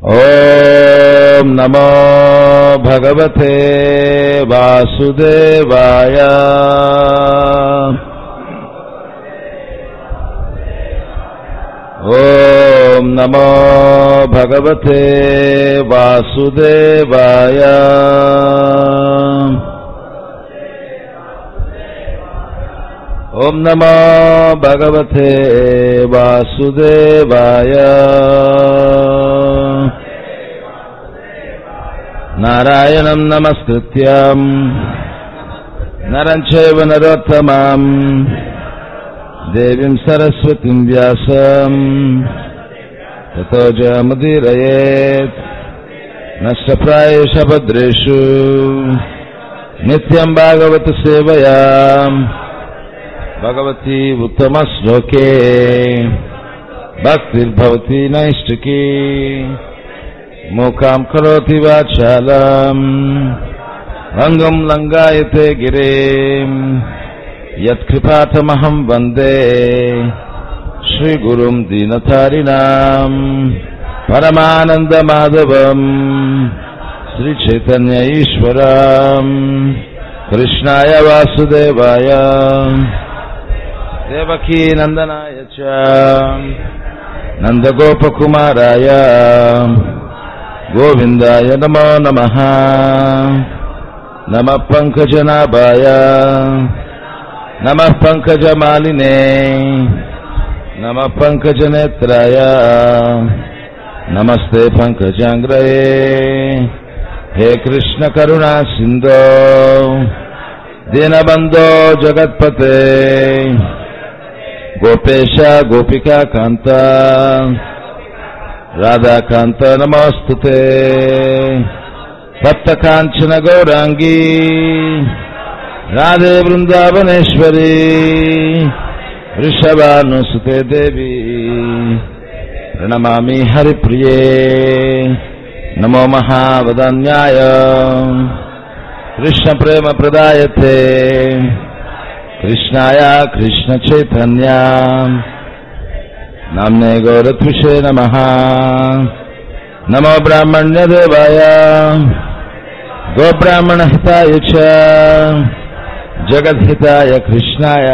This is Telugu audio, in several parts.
ॐ नमो भगवते वासुदेवाय ॐ नमो भगवते वासुदेवाय ॐ नमो भगवते वासुदेवाय नारायणम् नमस्कृत्यम् नरम् चैव नरोत्तमम् देवीम् सरस्वतीम् व्यासम् ततो जयमुदीरयेत् नष्टप्रायेष भद्रेषु नित्यम् भागवत सेवया भगवती उत्तमश्लोके भक्तिर्भवति नैष्टिकी मूकाम् करोति वाचालम् अङ्गम् लङ्गायते गिरिम् यत्कृपाथमहम् वन्दे श्रीगुरुम् दीनतारिणाम् परमानन्दमाधवम् श्रीचैतन्य ईश्वरम् कृष्णाय वासुदेवाय देवकी नन्दनाय च नन्दगोपकुमाराय गोविन्दाय नमो नमः नमः पङ्कजनाभाय नमः पङ्कजमालिने नमः पङ्कजनेत्राय नमस्ते पङ्कजाङ्ग्रये हे कृष्णकरुणा सिन्धो दीनबन्धो जगत्पते गोपेश गोपिका कान्त राधाकान्त नमोऽस्तु ते तप्तकाञ्चन गौराङ्गी राधे वृन्दावनेश्वरी वृषभानुसुते देवी प्रणमामि हरिप्रिये नमो महावदन्याय कृष्णप्रेमप्रदायते कृष्णाय कृष्णचैतन्या नाम्ने गौरत्विषे नमः नमो ब्राह्मण्यदेवाय गोब्राह्मणहिताय च जगद्हिताय कृष्णाय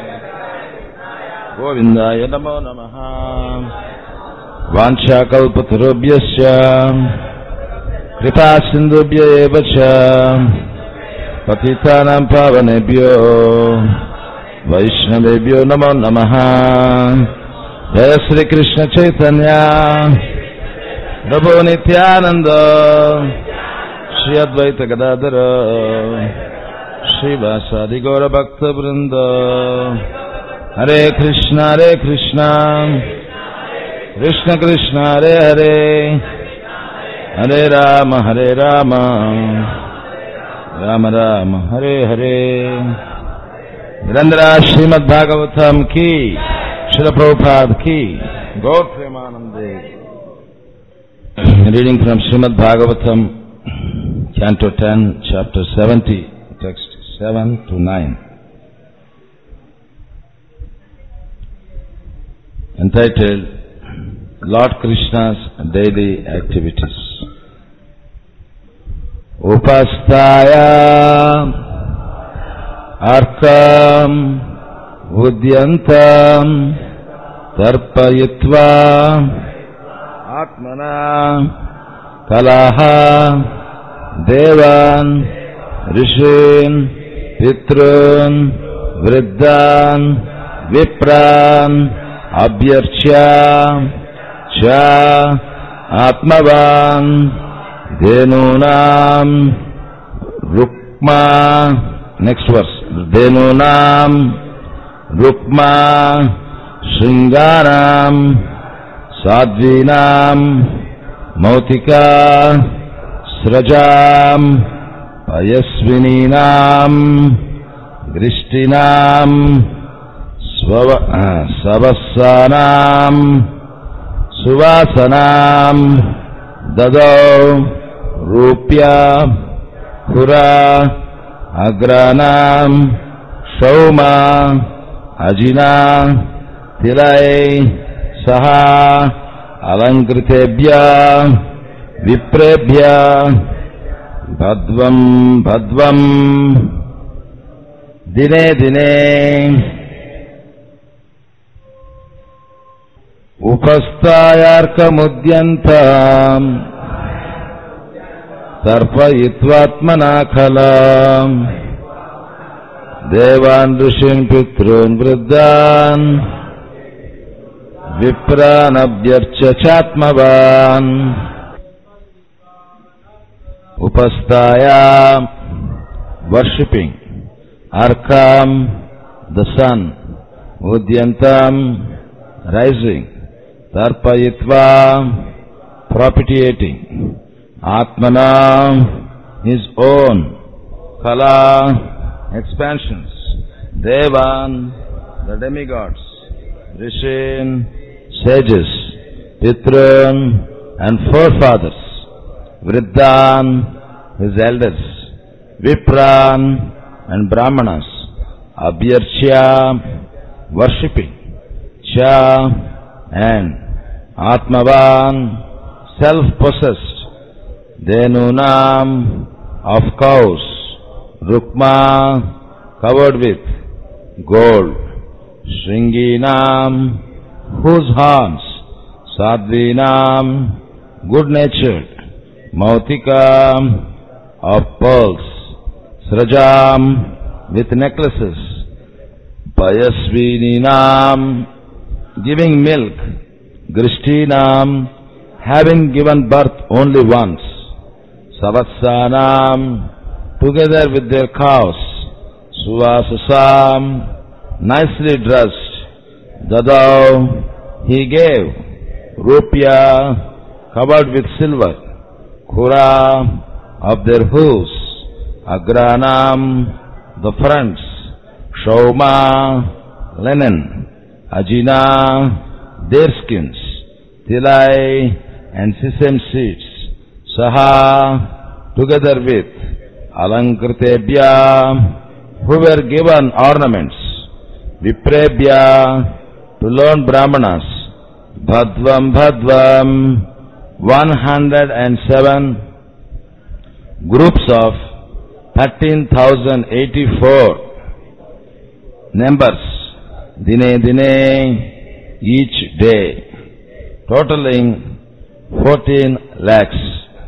गोविन्दाय नमो नमः वाञ्छाकल्पतरुभ्यश्च कृपासिन्धुभ्य एव च पतितानाम् पावनेभ्यो वैष्णवेभ्यो नमो नमः जय श्रीकृष्ण चैतन्या प्रभो नित्यानन्द श्री अद्वैत गदाधर श्रीवासादि गौरभक्तवृन्द हरे कृष्ण हरे कृष्ण कृष्ण कृष्ण हरे हरे हरे राम हरे राम राम राम हरे हरे निरंतरा श्रीमद भागवतम की शिल प्रभुपाद की गौर प्रेमानंदे reading from Srimad Bhagavatam canto 10 chapter 70 text 7 to 9 entitled Lord Krishna's daily activities उपस्थाय अर्कम् उद्यन्तम् तर्पयित्वा आत्मना कलाः देवान् ऋषीन् पितॄन् वृद्धान् विप्रान् अभ्यर्च्य च आत्मवान् धेनूनाम् रुक्मा नेक्स्ट वर्स धेनूनाम् रुक्मा शृङ्गाराम् साध्वीनाम् मौतिका स्रजाम् पयस्विनीनाम् दृष्टिनाम् स्वव सवस्सानाम् सुवासनाम् ददौ रूप्या पुरा अग्राणाम् सौमा अजिना तिलय सह अलङ्कृतेभ्य విప్రేభ్య భద్వం భద్వం దినే దినే ఉపస్థాయార్కముద్యంత తర్పయిత్వాత్మనా ఖలా దేవాన్ ఋషిన్ పితॄన్ వృద్ధాన్ విప్రానభ్యర్చ చాత్మవాన్ ఉపస్థాయా వర్షిపింగ్ అర్కాం ద సన్ ఉద్యంతం రైజింగ్ తర్పయిత్వా propitiating atmana his own kala expansions devan the demigods rishin sages pitrun and forefathers vriddhan his elders vipran and brahmanas abhyarchya worshipping cha and atmavan self-possessed Denunam of cows, Rukma covered with gold, Shringinam whose horns, Sadvinam good-natured, Mautika of pearls, Srajam with necklaces, Payasvininam giving milk, Grishtinam having given birth only once, Savatsanam, together with their cows, Suvasasam, nicely dressed, Dadau, he gave, Rupya, covered with silver, Kura, of their hooves, Agranam, the fronts, Shauma, linen, Ajina, their skins, Tilai, and sesame seeds, Saha, together with Alankritebhya, who were given ornaments, Viprebhya, to learn Brahmanas, Bhadvam Bhadvam, 107 groups of 13,084 numbers, Dine Dine, each day, totaling 14 lakhs.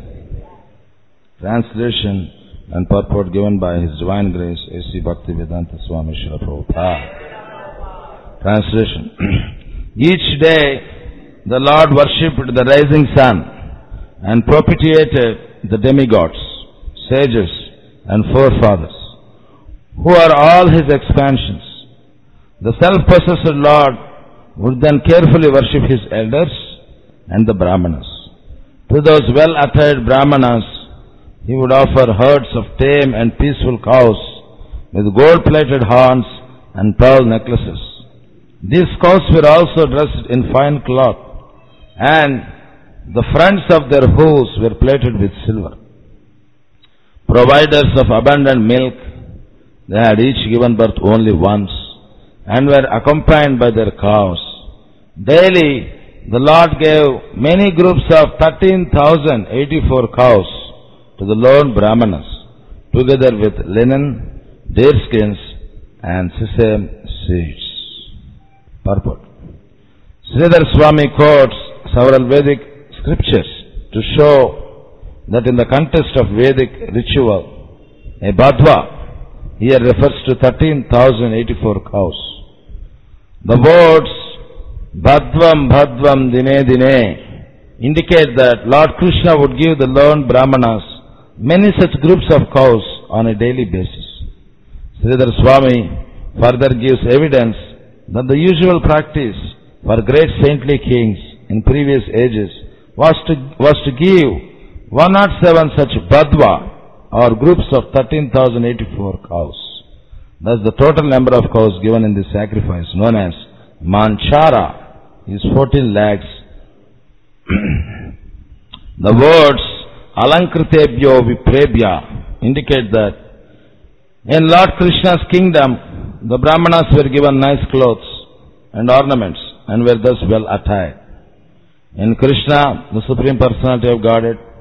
Translation and purport given by His Divine Grace A.C. Bhaktivedanta Swami Srila Prabhupada. Translation. Each day the Lord worshipped the rising sun and propitiated the demigods, sages and forefathers, who are all His expansions. The self-possessed Lord would then carefully worship His elders and the Brahmanas. To those well-attired Brahmanas, he would offer herds of tame and peaceful cows with gold-plated horns and pearl necklaces. These cows were also dressed in fine cloth, and the fronts of their hooves were plated with silver. Providers of abundant milk, they had each given birth only once, and were accompanied by their cows. Daily, the Lord gave many groups of 13,084 cows to the lone Brahmanas, together with linen, deerskins, and sesame seeds. Purport. Sridhar Swami quotes several Vedic scriptures to show that in the context of Vedic ritual, a Badhva here refers to 13,084 cows. The words Bhadvam Bhadvam Dine Dine indicate that Lord Krishna would give the learned Brahmanas many such groups of cows on a daily basis. Sridhar Swami further gives evidence that the usual practice for great saintly kings in previous ages was to, was to give 107 such Badwa or groups of 13,084 cows. Thus the total number of cows given in this sacrifice known as Manchara is 14 lakhs. the words Alankritebhyo Viprebhya indicate that in Lord Krishna's kingdom, the Brahmanas were given nice clothes and ornaments and were thus well attired. In Krishna, the Supreme Personality of Godhead,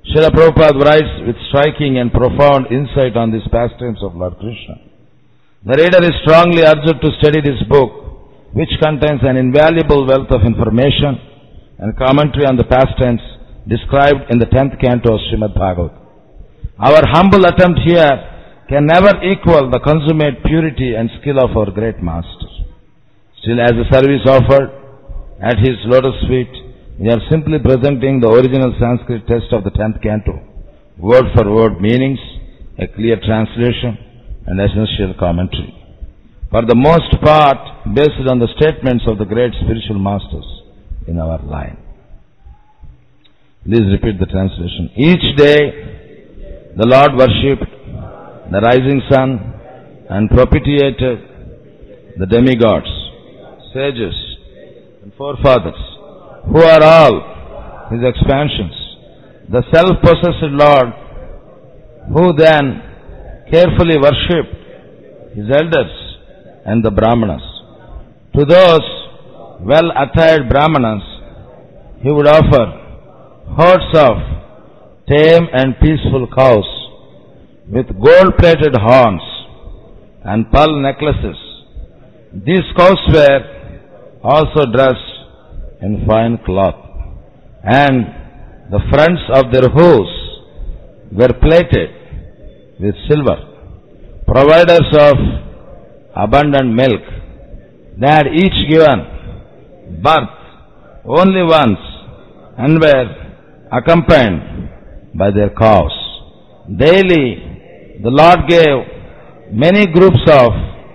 Srila Prabhupada writes with striking and profound insight on these pastimes of Lord Krishna. The reader is strongly urged to study this book, which contains an invaluable wealth of information and commentary on the pastimes described in the 10th canto of Srimad Bhagavatam. Our humble attempt here can never equal the consummate purity and skill of our great master. Still, as a service offered at his lotus feet, we are simply presenting the original Sanskrit text of the 10th canto, word for word meanings, a clear translation, and essential commentary. For the most part, based on the statements of the great spiritual masters in our line. Please repeat the translation. Each day, the Lord worshipped the rising sun and propitiated the demigods, sages, and forefathers, who are all his expansions. The self-possessed Lord, who then carefully worshipped his elders and the Brahmanas. To those well-attired Brahmanas, he would offer herds of tame and peaceful cows with gold-plated horns and pearl necklaces. These cows were also dressed in fine cloth, and the fronts of their hooves were plated with silver. Providers of abundant milk, they had each given birth only once and were accompanied by their cows. Daily, the Lord gave many groups of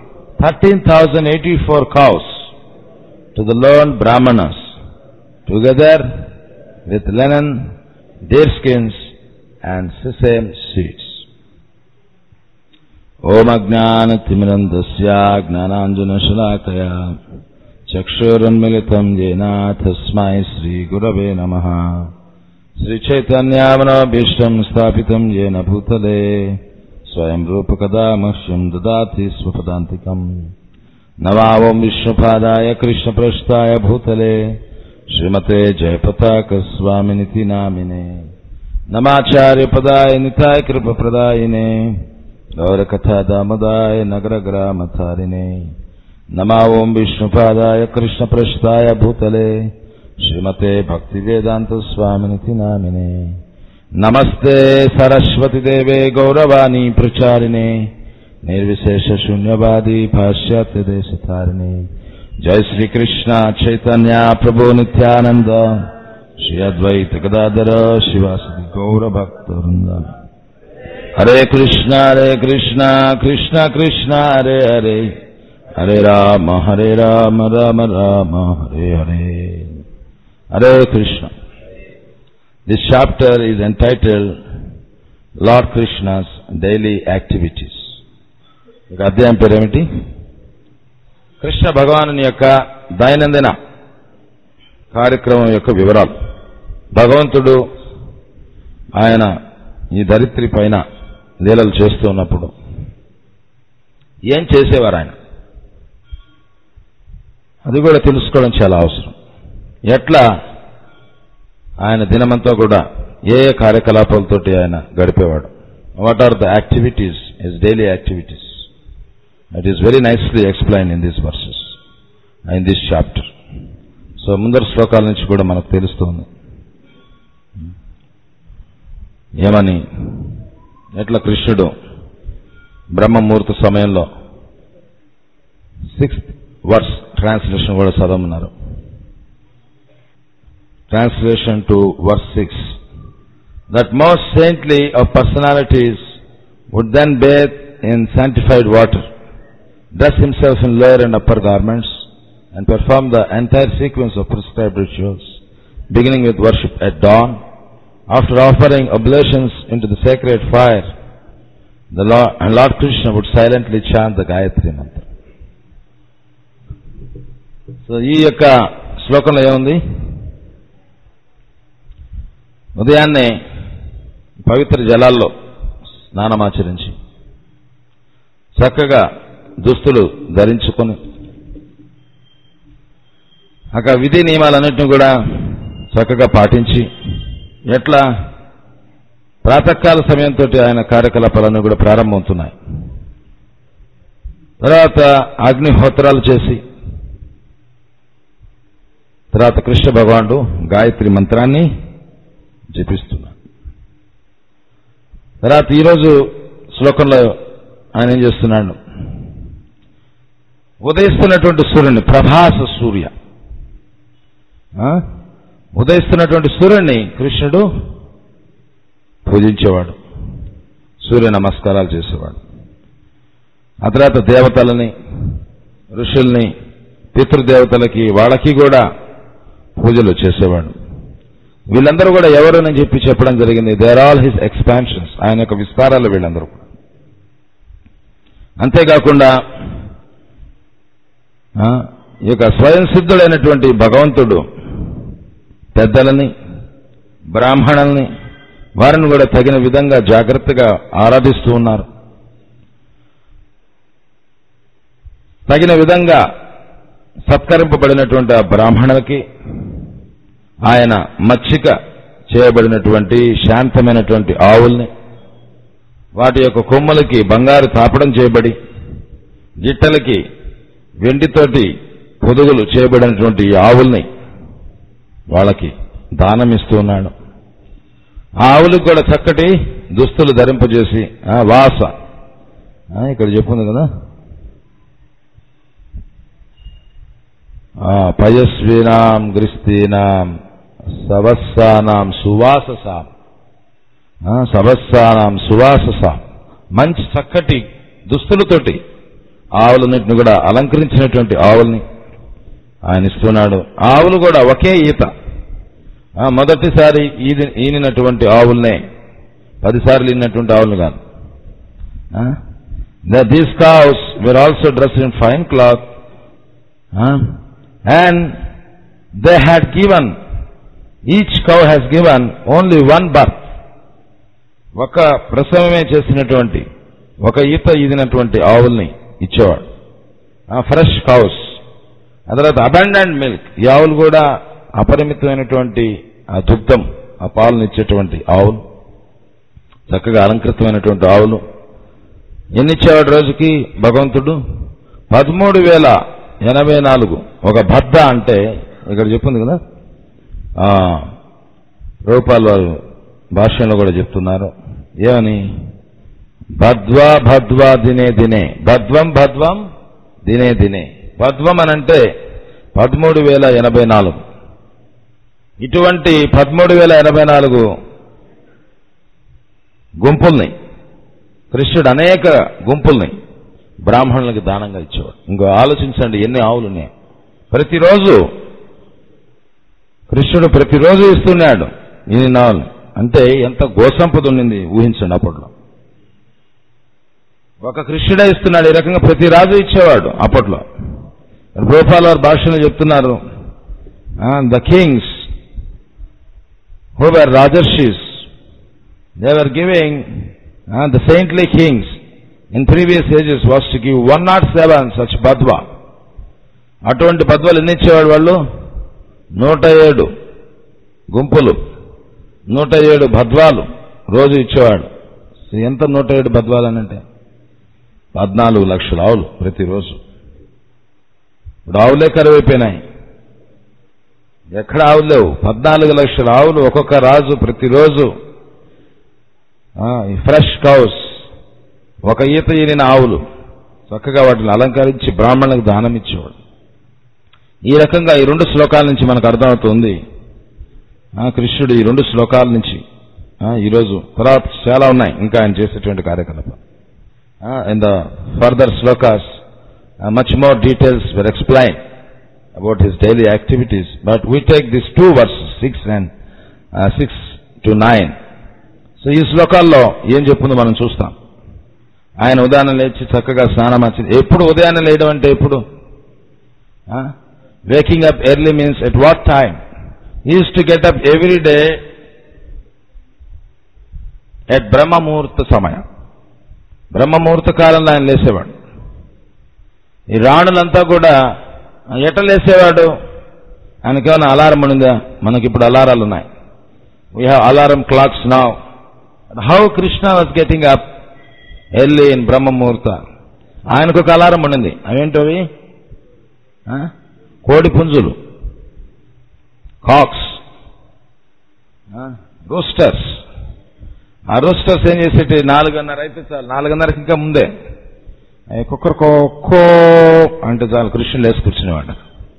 13,084 cows to the learned Brahmanas, together with linen, deerskins, and sesame seeds. ఓం అజ్ఞానతిమిరంధస్య జ్ఞానాంజనశలాకయా చక్షురున్మిళితం येन తస్మై శ్రీగురవే నమః శ్రీచైతన్యామనోభీష్టం స్థాపితం येन భూతలే స్వయం రూపకదా మహ్యం దదాతి స్వపదాంతికం నమావం విష్ణుపాదాయ కృష్ణప్రస్థాయ భూతలే శ్రీమతే జయపతాక స్వామినితి నామినే నమాచార్యపదాయ నితాయ కృపప్రదాయినే గౌరకథా దామదాయ నగరగ్రామచారిణే नमा ओम विष्णुपादाय कृष्णपृष्ठाय भूतले श्रीमते भक्तिवेदांत स्वामिनिति नामिने नमस्ते सरस्वती देवे गौरवाणी प्रचारिणे निर्विशेष शून्यवादी पाश्चात्य देश तारिणे जय श्री कृष्ण चैतन्य प्रभु नित्यानंद श्री अद्वैत गदाधर शिवासदि गौर भक्त हरे कृष्णा हरे कृष्णा कृष्णा कृष्णा हरे हरे हरे राम हरे राम राम राम हरे हरे हरे Krishna this chapter is entitled lord krishna's daily activities ఇక అధ్యాయం పేరు ఏమిటి కృష్ణ భగవాను యొక్క దైనందిన కార్యక్రమం యొక్క వివరాలు భగవంతుడు ఆయన ఈ ధరిత్రి పైన లీలలు చేస్తూ ఉన్నప్పుడు ఏం చేసేవారు ఆయన అది కూడా తెలుసుకోవడం చాలా అవసరం ఎట్లా ఆయన దినమంతా కూడా ఏ ఏ కార్యకలాపాలతోటి ఆయన గడిపేవాడు what are the activities his daily activities it is very nicely explain in this verses in this chapter so ముందర శ్లోకాల నుంచి కూడా మనకు తెలుస్తుంది ఏమని ఎట్లా కృష్ణుడు బ్రహ్మముహూర్త సమయంలో సిక్స్త్ వర్స్ ట్రాన్స్లేషన్ కూడా చదవమన్నారు translation to verse six that most saintly of personalities would then bathe in sanctified water, dress himself in lower and upper garments, and perform the entire sequence of prescribed rituals, beginning with worship at dawn. After offering oblations into the sacred fire, the Lord, and Lord Krishna would silently chant the Gayatri mantra. So ఈ యొక్క శ్లోకంలో ఏముంది ఉదయాన్నే పవిత్ర జలాల్లో స్నానమాచరించి చక్కగా దుస్తులు ధరించుకొని అక్కడ విధి నియమాలన్నింటినీ కూడా చక్కగా పాటించి ఎట్లా ప్రాతకాల సమయంతో ఆయన కార్యకలాపాలన్నీ కూడా ప్రారంభమవుతున్నాయి తర్వాత అగ్నిహోత్రాలు చేసి తర్వాత కృష్ణ భగవానుడు గాయత్రి మంత్రాన్ని జపిస్తున్నాడు తర్వాత ఈరోజు శ్లోకంలో ఆయన ఏం చేస్తున్నాడు ఉదయిస్తున్నటువంటి సూర్యుని ప్రభాస సూర్య ఆ? ఉదయిస్తున్నటువంటి సూర్యుని కృష్ణుడు పూజించేవాడు సూర్య నమస్కారాలు చేసేవాడు ఆ తర్వాత దేవతలని ఋషుల్ని పితృదేవతలకి వాళ్ళకి కూడా పూజలు చేసేవాడు వీళ్ళందరూ కూడా ఎవరని చెప్పి చెప్పడం జరిగింది దేర్ ఆల్ హిస్ ఎక్స్పాన్షన్స్ ఆయన యొక్క విస్తారాలు వీళ్ళందరూ కూడా అంతేకాకుండా ఆ, ఈ యొక్క స్వయం సిద్ధుడైనటువంటి భగవంతుడు పెద్దలని బ్రాహ్మణుల్ని వారిని కూడా తగిన విధంగా జాగ్రత్తగా ఆరాధిస్తూ ఉన్నారు తగిన విధంగా సత్కరింపబడినటువంటి ఆ బ్రాహ్మణులకి ఆయన మచ్చిక చేయబడినటువంటి శాంతమైనటువంటి ఆవుల్ని వాటి యొక్క కొమ్మలకి బంగారు తాపడం చేయబడి గిట్టలకి వెండితోటి పొదుగులు చేయబడినటువంటి ఈ ఆవుల్ని వాళ్ళకి దానం ఇస్తూ ఉన్నాడు ఆ ఆవులకు కూడా చక్కటి దుస్తులు ధరింపజేసి ఆ, వాస ఆ, ఇక్కడ చెప్పుంది కదా ఆ, పయస్వీనాం గ్రిస్తీనాం సవస్సానాం సువాససాం ఆ, సవస్సానాం సువాససాం మంచి చక్కటి దుస్తులతోటి ఆవులన్నింటిని కూడా అలంకరించినటువంటి ఆవుల్ని ఆయన ఇస్తున్నాడు ఆవులు కూడా ఒకే ఈత ఆ, మొదటిసారి ఈది ఈనినటువంటి ఆవుల్నే పదిసార్లు ఈనినటువంటి ఆవులు కాదు these cows were also dress in fine cloth and they had given each cow has given only one birth ఒక ప్రసవమే చేసినటువంటి ఒక ఈత ఈదినటువంటి ఆవుల్ని ఇచ్చేవాడు ఫ్రెష్ కౌస్ ఆ తర్వాత అబండెంట్ మిల్క్ ఈ ఆవులు కూడా అపరిమితమైనటువంటి ఆ దుగ్ధం ఆ పాలను ఇచ్చేటువంటి ఆవులు చక్కగా అలంకృతమైనటువంటి ఆవులు ఎన్ని ఇచ్చేవాడు రోజుకి భగవంతుడు పదమూడు వేల ఎనభై నాలుగు ఒక బద్ద అంటే ఇక్కడ చెప్పింది కదా ఆ, రూపాయల వారు భాష్యంలో కూడా చెప్తున్నారు ఏమని భద్వా భద్వా దినే దినే భద్వం భద్వం దినే దినే భద్వం అని అంటే పదమూడు వేల ఎనభై నాలుగు ఇటువంటి పదమూడు వేల ఎనభై నాలుగు గుంపుల్ని కృష్ణుడు అనేక గుంపుల్ని బ్రాహ్మణులకు దానంగా ఇచ్చేవాడు ఇంకో ఆలోచించండి ఎన్ని ఆవులు ఉన్నాయి ప్రతిరోజు కృష్ణుడు ప్రతిరోజు ఇస్తున్నాడు ఇన్ని నావులు అంటే ఎంత గోసంపద ఉండింది ఊహించండి అప్పట్లో ఒక కృష్ణుడే ఇస్తున్నాడు ఈ రకంగా ప్రతి రాజు ఇచ్చేవాడు అప్పట్లో గోపాల్ వారి భాషలో చెప్తున్నారు ద కింగ్స్ హూ వర్ రాజర్షీస్ they were giving the saintly kings in previous ages was to give one not seven such బద్వా అటువంటి బద్వాలు ఎన్ని ఇచ్చేవాడు వాళ్ళు నూట ఏడు గుంపులు నూట ఏడు బద్వాలు రోజు ఇచ్చేవాడు ఎంత నూట ఏడు బద్వాలు అని అంటే పద్నాలుగు లక్షల ఆవులు ప్రతిరోజు ఇప్పుడు ఆవులే కరువైపోయినాయి ఎక్కడ ఆవులు లేవు పద్నాలుగు లక్షల ఆవులు ఒక్కొక్క రాజు ప్రతిరోజు ఆ, ఈ ఫ్రెష్ కౌస్ ఒక ఈత ఈనిన ఆవులు చక్కగా వాటిని అలంకరించి బ్రాహ్మణులకు దానం ఇచ్చేవాడు ఈ రకంగా ఈ రెండు శ్లోకాల నుంచి మనకు అర్థమవుతుంది ఆ, కృష్ణుడు ఈ రెండు శ్లోకాల నుంచి ఆ, ఈరోజు తర్వాత చాలా ఉన్నాయి ఇంకా ఆయన చేసేటువంటి కార్యకలాపాలు ఇన్ ద ఫర్దర్ శ్లోకాస్ much more details were explain about his daily activities. But we take these two verses, 6 and uh, 6 to 9. So ఈ శ్లోకాల్లో ఏం చెప్పిందో మనం చూస్తాం ఆయన ఉదయాన్నే లేచి చక్కగా స్నానం వచ్చింది ఎప్పుడు ఉదయాన్నే లేయడం అంటే ఎప్పుడు waking up early means at what time is to get up every day at బ్రహ్మముహూర్త సమయం బ్రహ్మముహూర్త కాలంలో ఆయన లేసేవాడు ఈ రాణులంతా కూడా ఎట లేసేవాడు ఆయనకేమైనా అలారం ఉందా మనకి ఇప్పుడు అలారాలు ఉన్నాయి వీ హ్యావ్ అలారం క్లాక్స్ నా how Krishna was getting up early in బ్రహ్మముహూర్త ఆయనకు ఒక అలారం ఉండింది అవేంటవి ఆ? కోడి పుంజులు కాక్స్ రోస్టర్స్ ఆ రోస్టర్స్ ఏం చేసేటి నాలుగున్నర అయితే చాలు నాలుగున్నరకి ఇంకా ముందే కుక్కర్ కో అంటే చాలు కృష్ణుడు వేసి కూర్చునేవాడు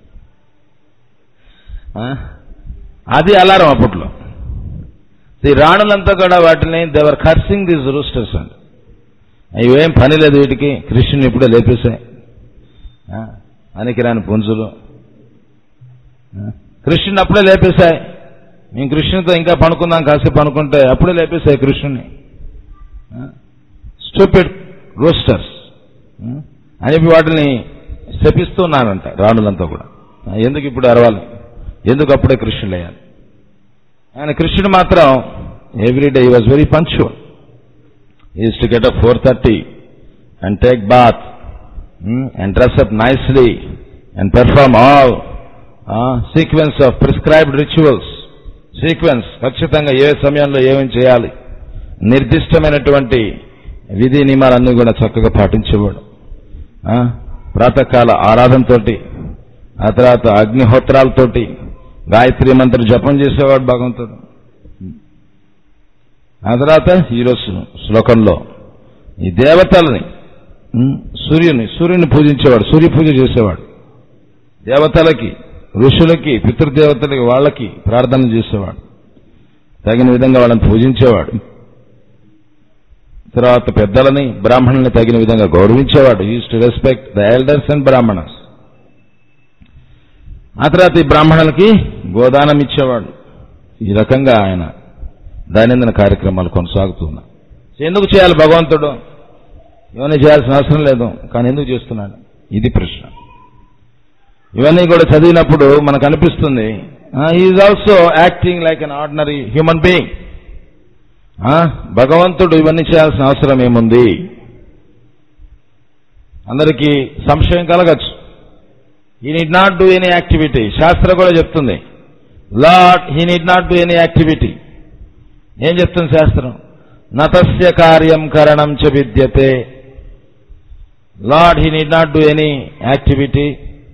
ఆ? అది అలారం అప్పట్లో ఈ రాణులంతా కూడా వాటిని దేవర్ కర్సింగ్ దీస్ రూస్టర్స్ అండి ఇవేం పని లేదు వీటికి కృష్ణుని ఇప్పుడే లేపేశాయి ఆ? పనికిరాని పుంజులు ఆ? కృష్ణుని అప్పుడే లేపేశాయి మేము కృష్ణునితో ఇంకా పనుకుందాం కాసేపు పనుకుంటే అప్పుడే లేపేశాయి కృష్ణుని స్టూపిడ్ రోస్టర్స్ అని చెప్పి వాటిని శపిస్తున్నానంట రాణులంతా కూడా ఆ, ఎందుకు ఇప్పుడు అరవాలి ఎందుకు అప్పుడే కృష్ణుడు అయ్యాలి ఆయన కృష్ణుడు మాత్రం every day was very punctual is to get up four thirty and take bath and dress up nicely and perform all sequence of prescribed rituals sequence ఖచ్చితంగా ఏ సమయంలో ఏమేమి చేయాలి నిర్దిష్టమైనటువంటి విధి నియమాలన్నీ కూడా చక్కగా పాటించేవాడు ఆ, ప్రాతకాల ఆరాధనతోటి ఆ తర్వాత అగ్నిహోత్రాలతోటి గాయత్రి మంత్ర జపం చేసేవాడు భగవంతుడు ఆ తర్వాత ఈరోజు శ్లోకంలో ఈ దేవతలని ఉమ్, సూర్యుని సూర్యుని పూజించేవాడు సూర్య పూజ చేసేవాడు దేవతలకి ఋషులకి పితృదేవతలకి వాళ్ళకి ప్రార్థన చేసేవాడు తగిన విధంగా వాళ్ళని పూజించేవాడు తర్వాత పెద్దలని బ్రాహ్మణుల్ని తగిన విధంగా గౌరవించేవాడు use to respect the elders and బ్రాహ్మణస్ ఆ తర్వాత ఈ బ్రాహ్మణులకి గోదానం ఇచ్చేవాడు ఈ రకంగా ఆయన దైనందిన కార్యక్రమాలు కొనసాగుతున్నాయి ఎందుకు చేయాలి భగవంతుడు ఇవన్నీ చేయాల్సిన అవసరం లేదు కానీ ఎందుకు చేస్తున్నాడు ఇది ప్రశ్న ఇవన్నీ కూడా చదివినప్పుడు మనకు అనిపిస్తుంది is also acting like an ordinary human being భగవంతుడు ఇవన్నీ చేయాల్సిన అవసరం ఏముంది అందరికీ సంశయం కలగచ్చు he need not do any activity శాస్త్రం కూడా చెప్తుంది Lord he need not do any activity ఏం చెప్తుంది శాస్త్రం నతస్య కార్యం కరణం చ విద్యతే Lord he need not do any activity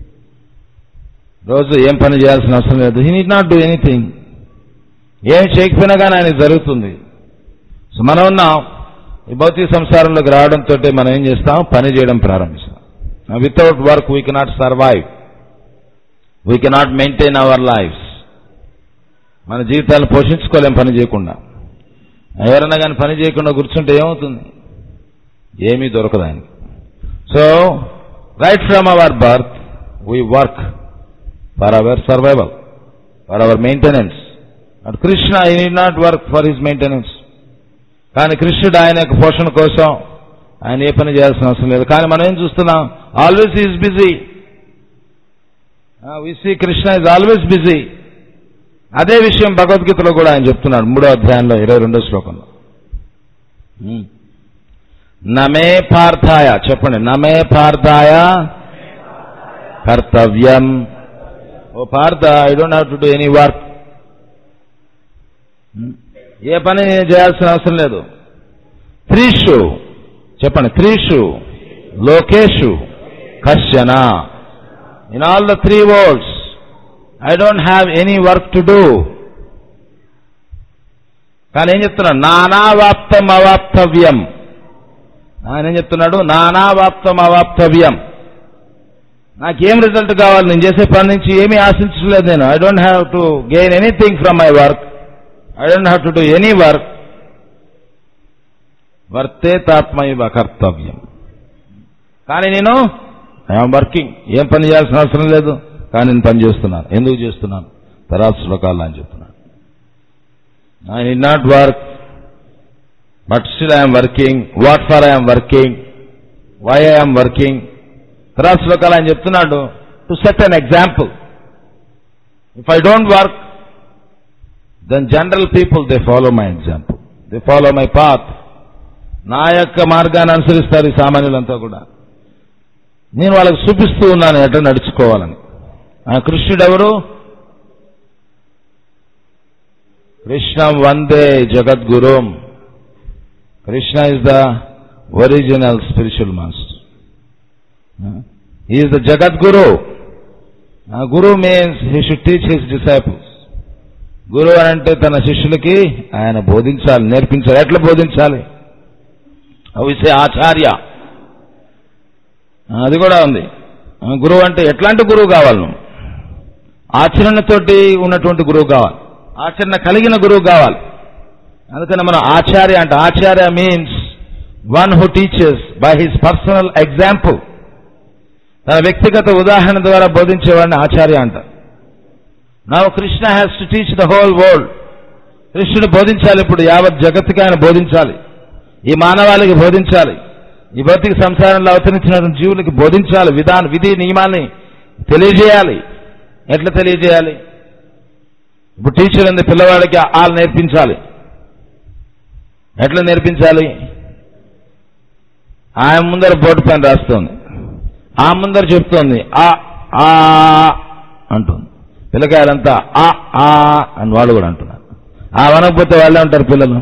రోజు ఏం పని చేయాల్సిన అవసరం లేదు he need not do anything ఏం చేయకపోయినా కానీ ఆయనకి జరుగుతుంది సో మనం ఉన్నాం ఈ భౌతిక సంసారంలోకి రావడంతో మనం ఏం చేస్తాం పని చేయడం ప్రారంభిస్తాం without work we cannot survive we cannot maintain our lives మన జీవితాలను పోషించుకోలేం పని చేయకుండా ఎవరైనా కానీ పని చేయకుండా కూర్చుంటే ఏమవుతుంది ఏమీ దొరకదు ఆయనకి so right from our birth we work for our survival for our maintenance at Krishna I need not work for his maintenance కానీ కృష్ణుడు ఆయన యొక్క పోషణ కోసం ఆయన ఏ పని చేయాల్సిన అవసరం లేదు కానీ మనం ఏం చూస్తున్నాం always is busy we see Krishna is always busy అదే విషయం భగవద్గీతలో కూడా ఆయన చెప్తున్నాడు మూడో అధ్యాయంలో ఇరవై రెండో శ్లోకంలో హ్మ్. నమే పార్థాయ చెప్పండి నమే పార్థాయ కర్తవ్యం O Partha I don't have to do any work ఏ పని చేయాల్సిన అవసరం లేదు త్రీషు చెప్పండి త్రీషు లోకేషు కశ్చన in all the three worlds I don't have any work to do కానీ ఏం చెప్తున్నాడు నానావాప్తం అవాప్తవ్యం ఆయన ఏం చెప్తున్నాడు నానావాప్తం అవాప్తవ్యం నాకేం రిజల్ట్ కావాలి నేను చేసే పని నుంచి ఏమీ ఆశించలేదు నేను I don't have to gain anything from my work I don't have to do any work వర్తేతాత్మైవ కర్తవ్యం కానీ నేను ఐఎమ్ వర్కింగ్ ఏం పని చేయాల్సిన అవసరం లేదు కానీ నేను పని చేస్తున్నాను ఎందుకు చేస్తున్నాను తర్వాత శ్లోకాలు అని చెప్తున్నాను I need not work but still I'm working what for I'm working why I'm working తర్వాత శ్లోకాలు ఆయన చెప్తున్నాడు to set an example if I don't work then general people they follow my example they follow my path నా యొక్క మార్గాన్ని అనుసరిస్తారు ఈ సామాన్యులంతా కూడా నేను వాళ్ళకి చూపిస్తూ ఉన్నాను ఎట్లా నడుచుకోవాలని ఆ కృష్ణుడు ఎవరు కృష్ణం వందే జగద్గురుం Krishna is the original spiritual master. Uh, He is the Jagat Guru. Uh, Guru means he should teach his disciples. గురువు అని అంటే తన శిష్యులకి ఆయన బోధించాలి నేర్పించాలి ఎట్లా బోధించాలి అవిసే ఆచార్య ఆ, అది కూడా ఉంది ఆ, గురువు అంటే ఎట్లాంటి గురువు కావాలి నువ్వు ఆచరణతోటి ఉన్నటువంటి గురువు కావాలి ఆచరణ కలిగిన గురువు కావాలి అందుకని మనం ఆచార్య అంటే acharya means one who teachers by his personal example తన వ్యక్తిగత ఉదాహరణ ద్వారా బోధించేవాడిని ఆచార్య అంటారు now Krishna has to teach the whole world కృష్ణుడు బోధించాలి ఇప్పుడు యావత్ జగత్తుకి ఆయన బోధించాలి ఈ మానవాళికి బోధించాలి ఈ భౌతిక సంసారంలో అవతరించిన జీవులకి బోధించాలి విధాన విధి నియమాల్ని తెలియజేయాలి ఎట్లా తెలియజేయాలి ఇప్పుడు టీచర్ ఉంది పిల్లవాడికి ఆలు నేర్పించాలి ఎట్లా నేర్పించాలి ఆయన ముందర బోర్డు పైన రాస్తోంది ఆ ముందర చెప్తోంది ఆ ఆ అంటుంది పిల్లకాయలంతా ఆ ఆ అని వాళ్ళు కూడా అంటున్నారు ఆ వనకపోతే వాళ్ళే ఉంటారు పిల్లలు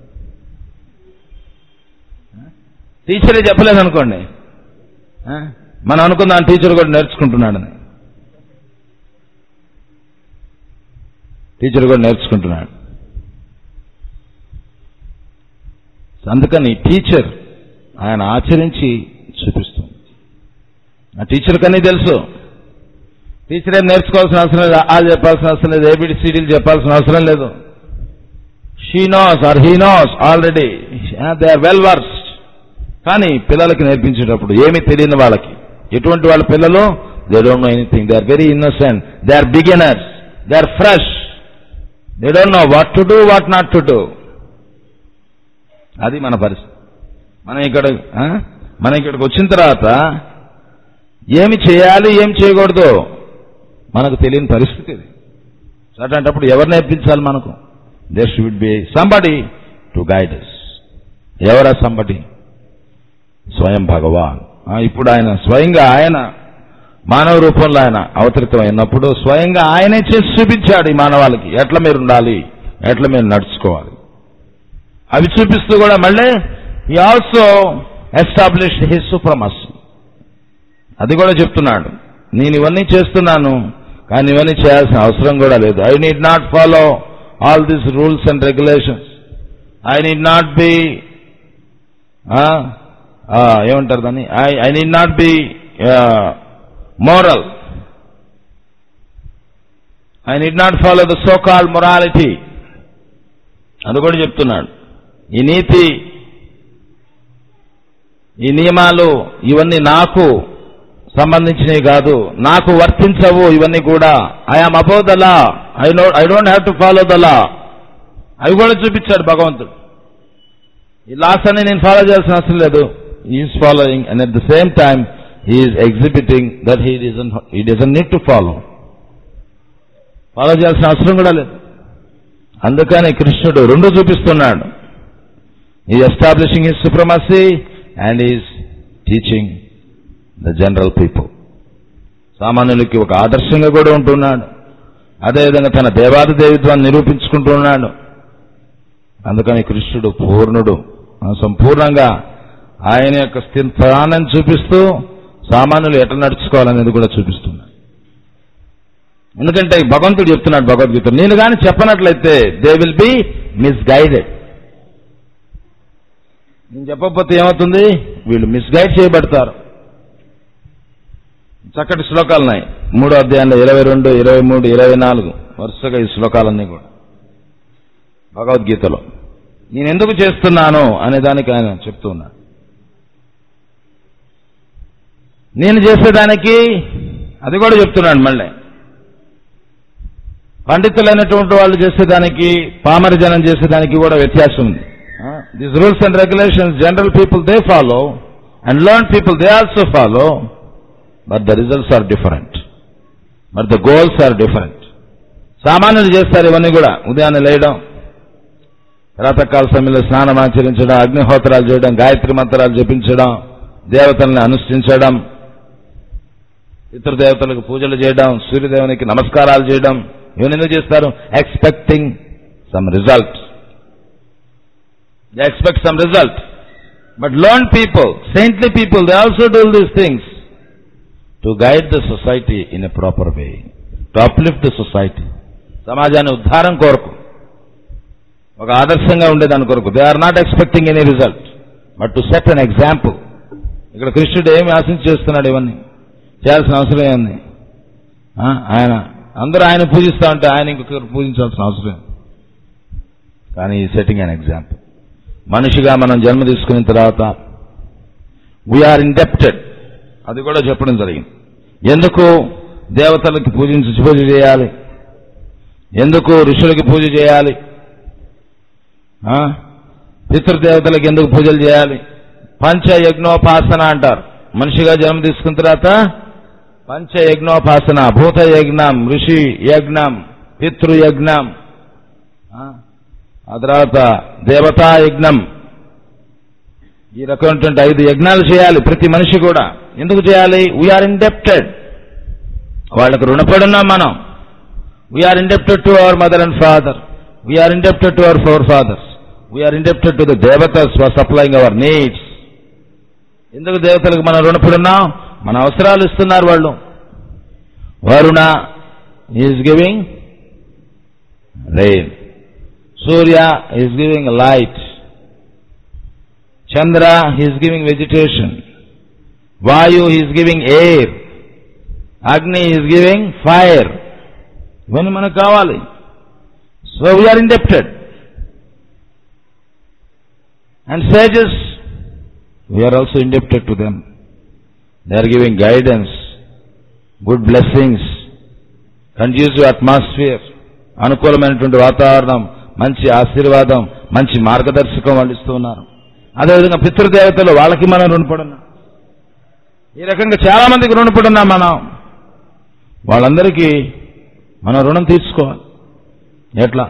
టీచరే చెప్పలేదు అనుకోండి ఆ? మనం అనుకుందాం టీచర్ కూడా నేర్చుకుంటున్నాడని టీచర్ కూడా నేర్చుకుంటున్నాడు అందుకని టీచర్ ఆయన ఆచరించి చూపిస్తుంది ఆ టీచర్ కన్నీ తెలుసు టీచర్ ఏం నేర్చుకోవాల్సిన అవసరం లేదు ఆ చెప్పాల్సిన అవసరం లేదు ఏబిడి సీడీలు చెప్పాల్సిన అవసరం లేదు she knows or he knows already they are well versed కానీ పిల్లలకి నేర్పించేటప్పుడు ఏమీ తెలియని వాళ్ళకి ఎటువంటి వాళ్ళ పిల్లలు they don't know anything they are very innocent they are beginners they are fresh they don't know what to do what not to do అది మన పరిస్థితి మనం ఇక్కడ ఆ? మనం ఇక్కడికి వచ్చిన తర్వాత ఏమి చేయాలి ఏం చేయకూడదు మనకు తెలియని పరిస్థితి ఇది సో అట్లాంటప్పుడు ఎవరు నేర్పించాలి మనకు there should be somebody to guides ఎవరా సంబడి స్వయం భగవాన్ ఆ, ఇప్పుడు ఆయన స్వయంగా ఆయన మానవ రూపంలో ఆయన అవతరితం అయినప్పుడు స్వయంగా ఆయనే చేసి చూపించాడు ఈ మానవాళికి ఎట్లా మీరు ఉండాలి ఎట్లా మీరు నడుచుకోవాలి అవి చూపిస్తూ కూడా మళ్ళీ ఈ ఆల్సో ఎస్టాబ్లిష్డ్ హిస్ సుప్రమస్ అది కూడా చెప్తున్నాడు నేను ఇవన్నీ చేస్తున్నాను కానీ ఇవన్నీ చేయాల్సిన అవసరం కూడా లేదు I need not follow all these rules and regulations I need not be ఏమంటారు దాన్ని I I need not be moral I need not follow the so call morality అది కూడా చెప్తున్నాడు ఈ నీతి ఈ నియమాలు ఇవన్నీ నాకు సంబంధించినవి కాదు నాకు వర్తించవు ఇవన్నీ కూడా I am above the law I no I don't have to follow the law అవి కూడా చూపించాడు భగవంతుడు ఈ లాస్ అన్ని నేను ఫాలో చేయాల్సిన అవసరం లేదు is following and at the same time he's exhibiting that he doesn't he doesn't need to follow follow చేయాల్సిన అవసరం కూడా లేదు అందుకని కృష్ణుడు రెండు చూపిస్తున్నాడు ఈ establishing his supremacy and is teaching the general people సామాన్యులకి ఒక ఆదర్శంగా కూడా ఉంటున్నాడు అదేవిధంగా తన దేవాది దేవిత్వాన్ని నిరూపించుకుంటున్నాడు అందుకని కృష్ణుడు పూర్ణుడు ఆ సంపూర్ణంగా ఆయన యొక్క స్థిరాన్ని చూపిస్తూ సామాన్యులు ఎట్లా నడుచుకోవాలనేది కూడా చూపిస్తున్నాడు ఎందుకంటే భగవంతుడు చెప్తున్నాడు భగవద్గీత నేను కానీ చెప్పనట్లయితే దే విల్ బి మిస్గైడెడ్ నేను చెప్పకపోతే ఏమవుతుంది వీళ్ళు మిస్గైడ్ చేయబడతారు చక్కటి శ్లోకాలు ఉన్నాయి మూడో అధ్యాయంలో ఇరవై రెండు ఇరవై మూడు ఇరవై నాలుగు వరుసగా ఈ శ్లోకాలన్నీ కూడా భగవద్గీతలో నేను ఎందుకు చేస్తున్నాను అనే దానికి ఆయన చెప్తూ ఉన్నాడు నేను చేసేదానికి అది కూడా చెప్తున్నాడు మళ్ళీ పండితులైనటువంటి వాళ్ళు చేసేదానికి పామర జనం చేసేదానికి కూడా వ్యత్యాసం ఉంది this rules and regulations general people they follow and learn people they also follow but the results are different but the goals are different సామాన్యులు చేస్తారు ఇవన్నీ కూడా ఉదయాన్నే లేయడం ప్రాతకాల సమయంలో స్నానం ఆచరించడం అగ్నిహోత్రాలు చేయడం గాయత్రి మంత్రాలు జపించడం దేవతల్ని అనుష్ఠించడం ఇతర దేవతలకు పూజలు చేయడం సూర్యదేవునికి నమస్కారాలు చేయడం ఇవన్నీ ఎందుకు చేస్తారు expecting some result They expect some result. But learned people, saintly people, they also do these things to guide the society in a proper way, to uplift the society. సమాజాన్ని ఉద్ధారం కొరకు ఒక ఆదర్శంగా ఉండేదాని కొరకు they are not expecting any result but to set an example ఇక్కడ కృష్ణుడు ఏమి ఆశించి చేస్తున్నాడు ఇవన్నీ చేయాల్సిన అవసరం ఏంది ఆ, ఆయన అందరూ ఆయన పూజిస్తా ఉంటే ఆయన ఇంకొకరు పూజించాల్సిన అవసరం ఏంది? కానీ ఈ సెట్టింగ్ అన్ ఎగ్జాంపుల్ మనిషిగా మనం జన్మ తీసుకున్న తర్వాత వీఆర్ ఇండెప్టెడ్ అది కూడా చెప్పడం జరిగింది ఎందుకు దేవతలకి పూజించి పూజ చేయాలి ఎందుకు ఋషులకి పూజ చేయాలి ఆ? పితృదేవతలకు ఎందుకు పూజలు చేయాలి పంచయజ్ఞోపాసన అంటారు మనిషిగా జన్మ తీసుకున్న తర్వాత పంచయజ్ఞోపాసన భూత యజ్ఞం ఋషి యజ్ఞం పితృయజ్ఞం ఆ? ఆ తర్వాత దేవతా యజ్ఞం ఈ రకమైనటువంటి ఐదు యజ్ఞాలు చేయాలి ప్రతి మనిషి కూడా ఎందుకు చేయాలి వీఆర్ ఇండెప్టెడ్ వాళ్ళకు రుణపడున్నాం మనం we are indebted to our mother and father we are indebted to our forefathers we are indebted to the దేవతస్ ఫర్ సప్లైంగ్ అవర్ నీడ్స్ ఎందుకు దేవతలకు మనం రుణపడున్నాం మన అవసరాలు ఇస్తున్నారు వాళ్ళు Varuna is giving rain Surya is giving light Chandra is giving vegetation Vayu is giving air Agni is giving fire ఇవన్నీ మనకు కావాలి so we are indebted and sages we are also indebted to them they are giving guidance good blessings conducive atmosphere అనుకూలమైనటువంటి వాతావరణం మంచి ఆశీర్వాదం మంచి మార్గదర్శకం వాళ్ళు ఇస్తూ ఉన్నారు అదేవిధంగా పితృదేవతలు వాళ్ళకి మనం రుణపడున్నాం ఈ రకంగా చాలా మందికి రుణపడున్నాం మనం వాళ్ళందరికీ మనం రుణం తీర్చుకోవాలి ఎట్లా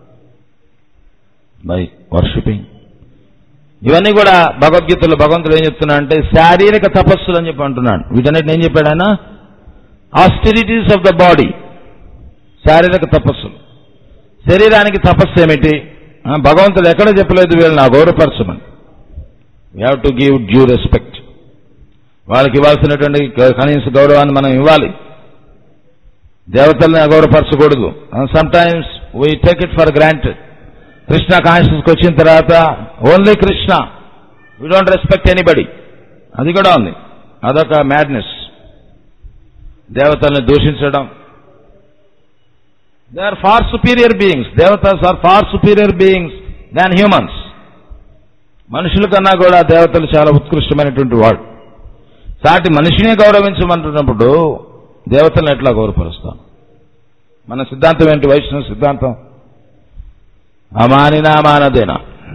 బై వర్షిపింగ్ ఇవన్నీ కూడా భగవద్గీతలో భగవంతుడు ఏం చెప్తున్నా అంటే శారీరక తపస్సులు అని చెప్పి అంటున్నాడు వీటన్నిటిని ఏం చెప్పాడు ఆయన ఆస్టిరిటీస్ ఆఫ్ ద బాడీ శారీరక తపస్సులు శరీరానికి తపస్సు ఏమిటి ఆ, భగవంతుడు ఎక్కడ చెప్పలేదు వీళ్ళని గౌరవపరచమని we have to give due respect వాళ్ళకి ఇవ్వాల్సినటువంటి క- కనీస గౌరవాన్ని మనం ఇవ్వాలి దేవతల్ని అగౌరవపరచకూడదు some times we take it for granted Krishna కాన్షియస్కి వచ్చిన తర్వాత only Krishna we don't respect anybody అది కూడా ఉంది అదొక మ్యాడ్నెస్ దేవతల్ని దూషించడం they are far superior beings దేవతస్ are far superior beings than humans మనుషుల కన్నా కూడా దేవతలు చాలా ఉత్కృష్టమైనటువంటి వాడు సాటి మనిషిని గౌరవించమంటున్నప్పుడు దేవతలను ఎట్లా గౌరవపరుస్తాం మన సిద్ధాంతం ఏంటి వైష్ణవ సిద్ధాంతం అమానినా మానదేనా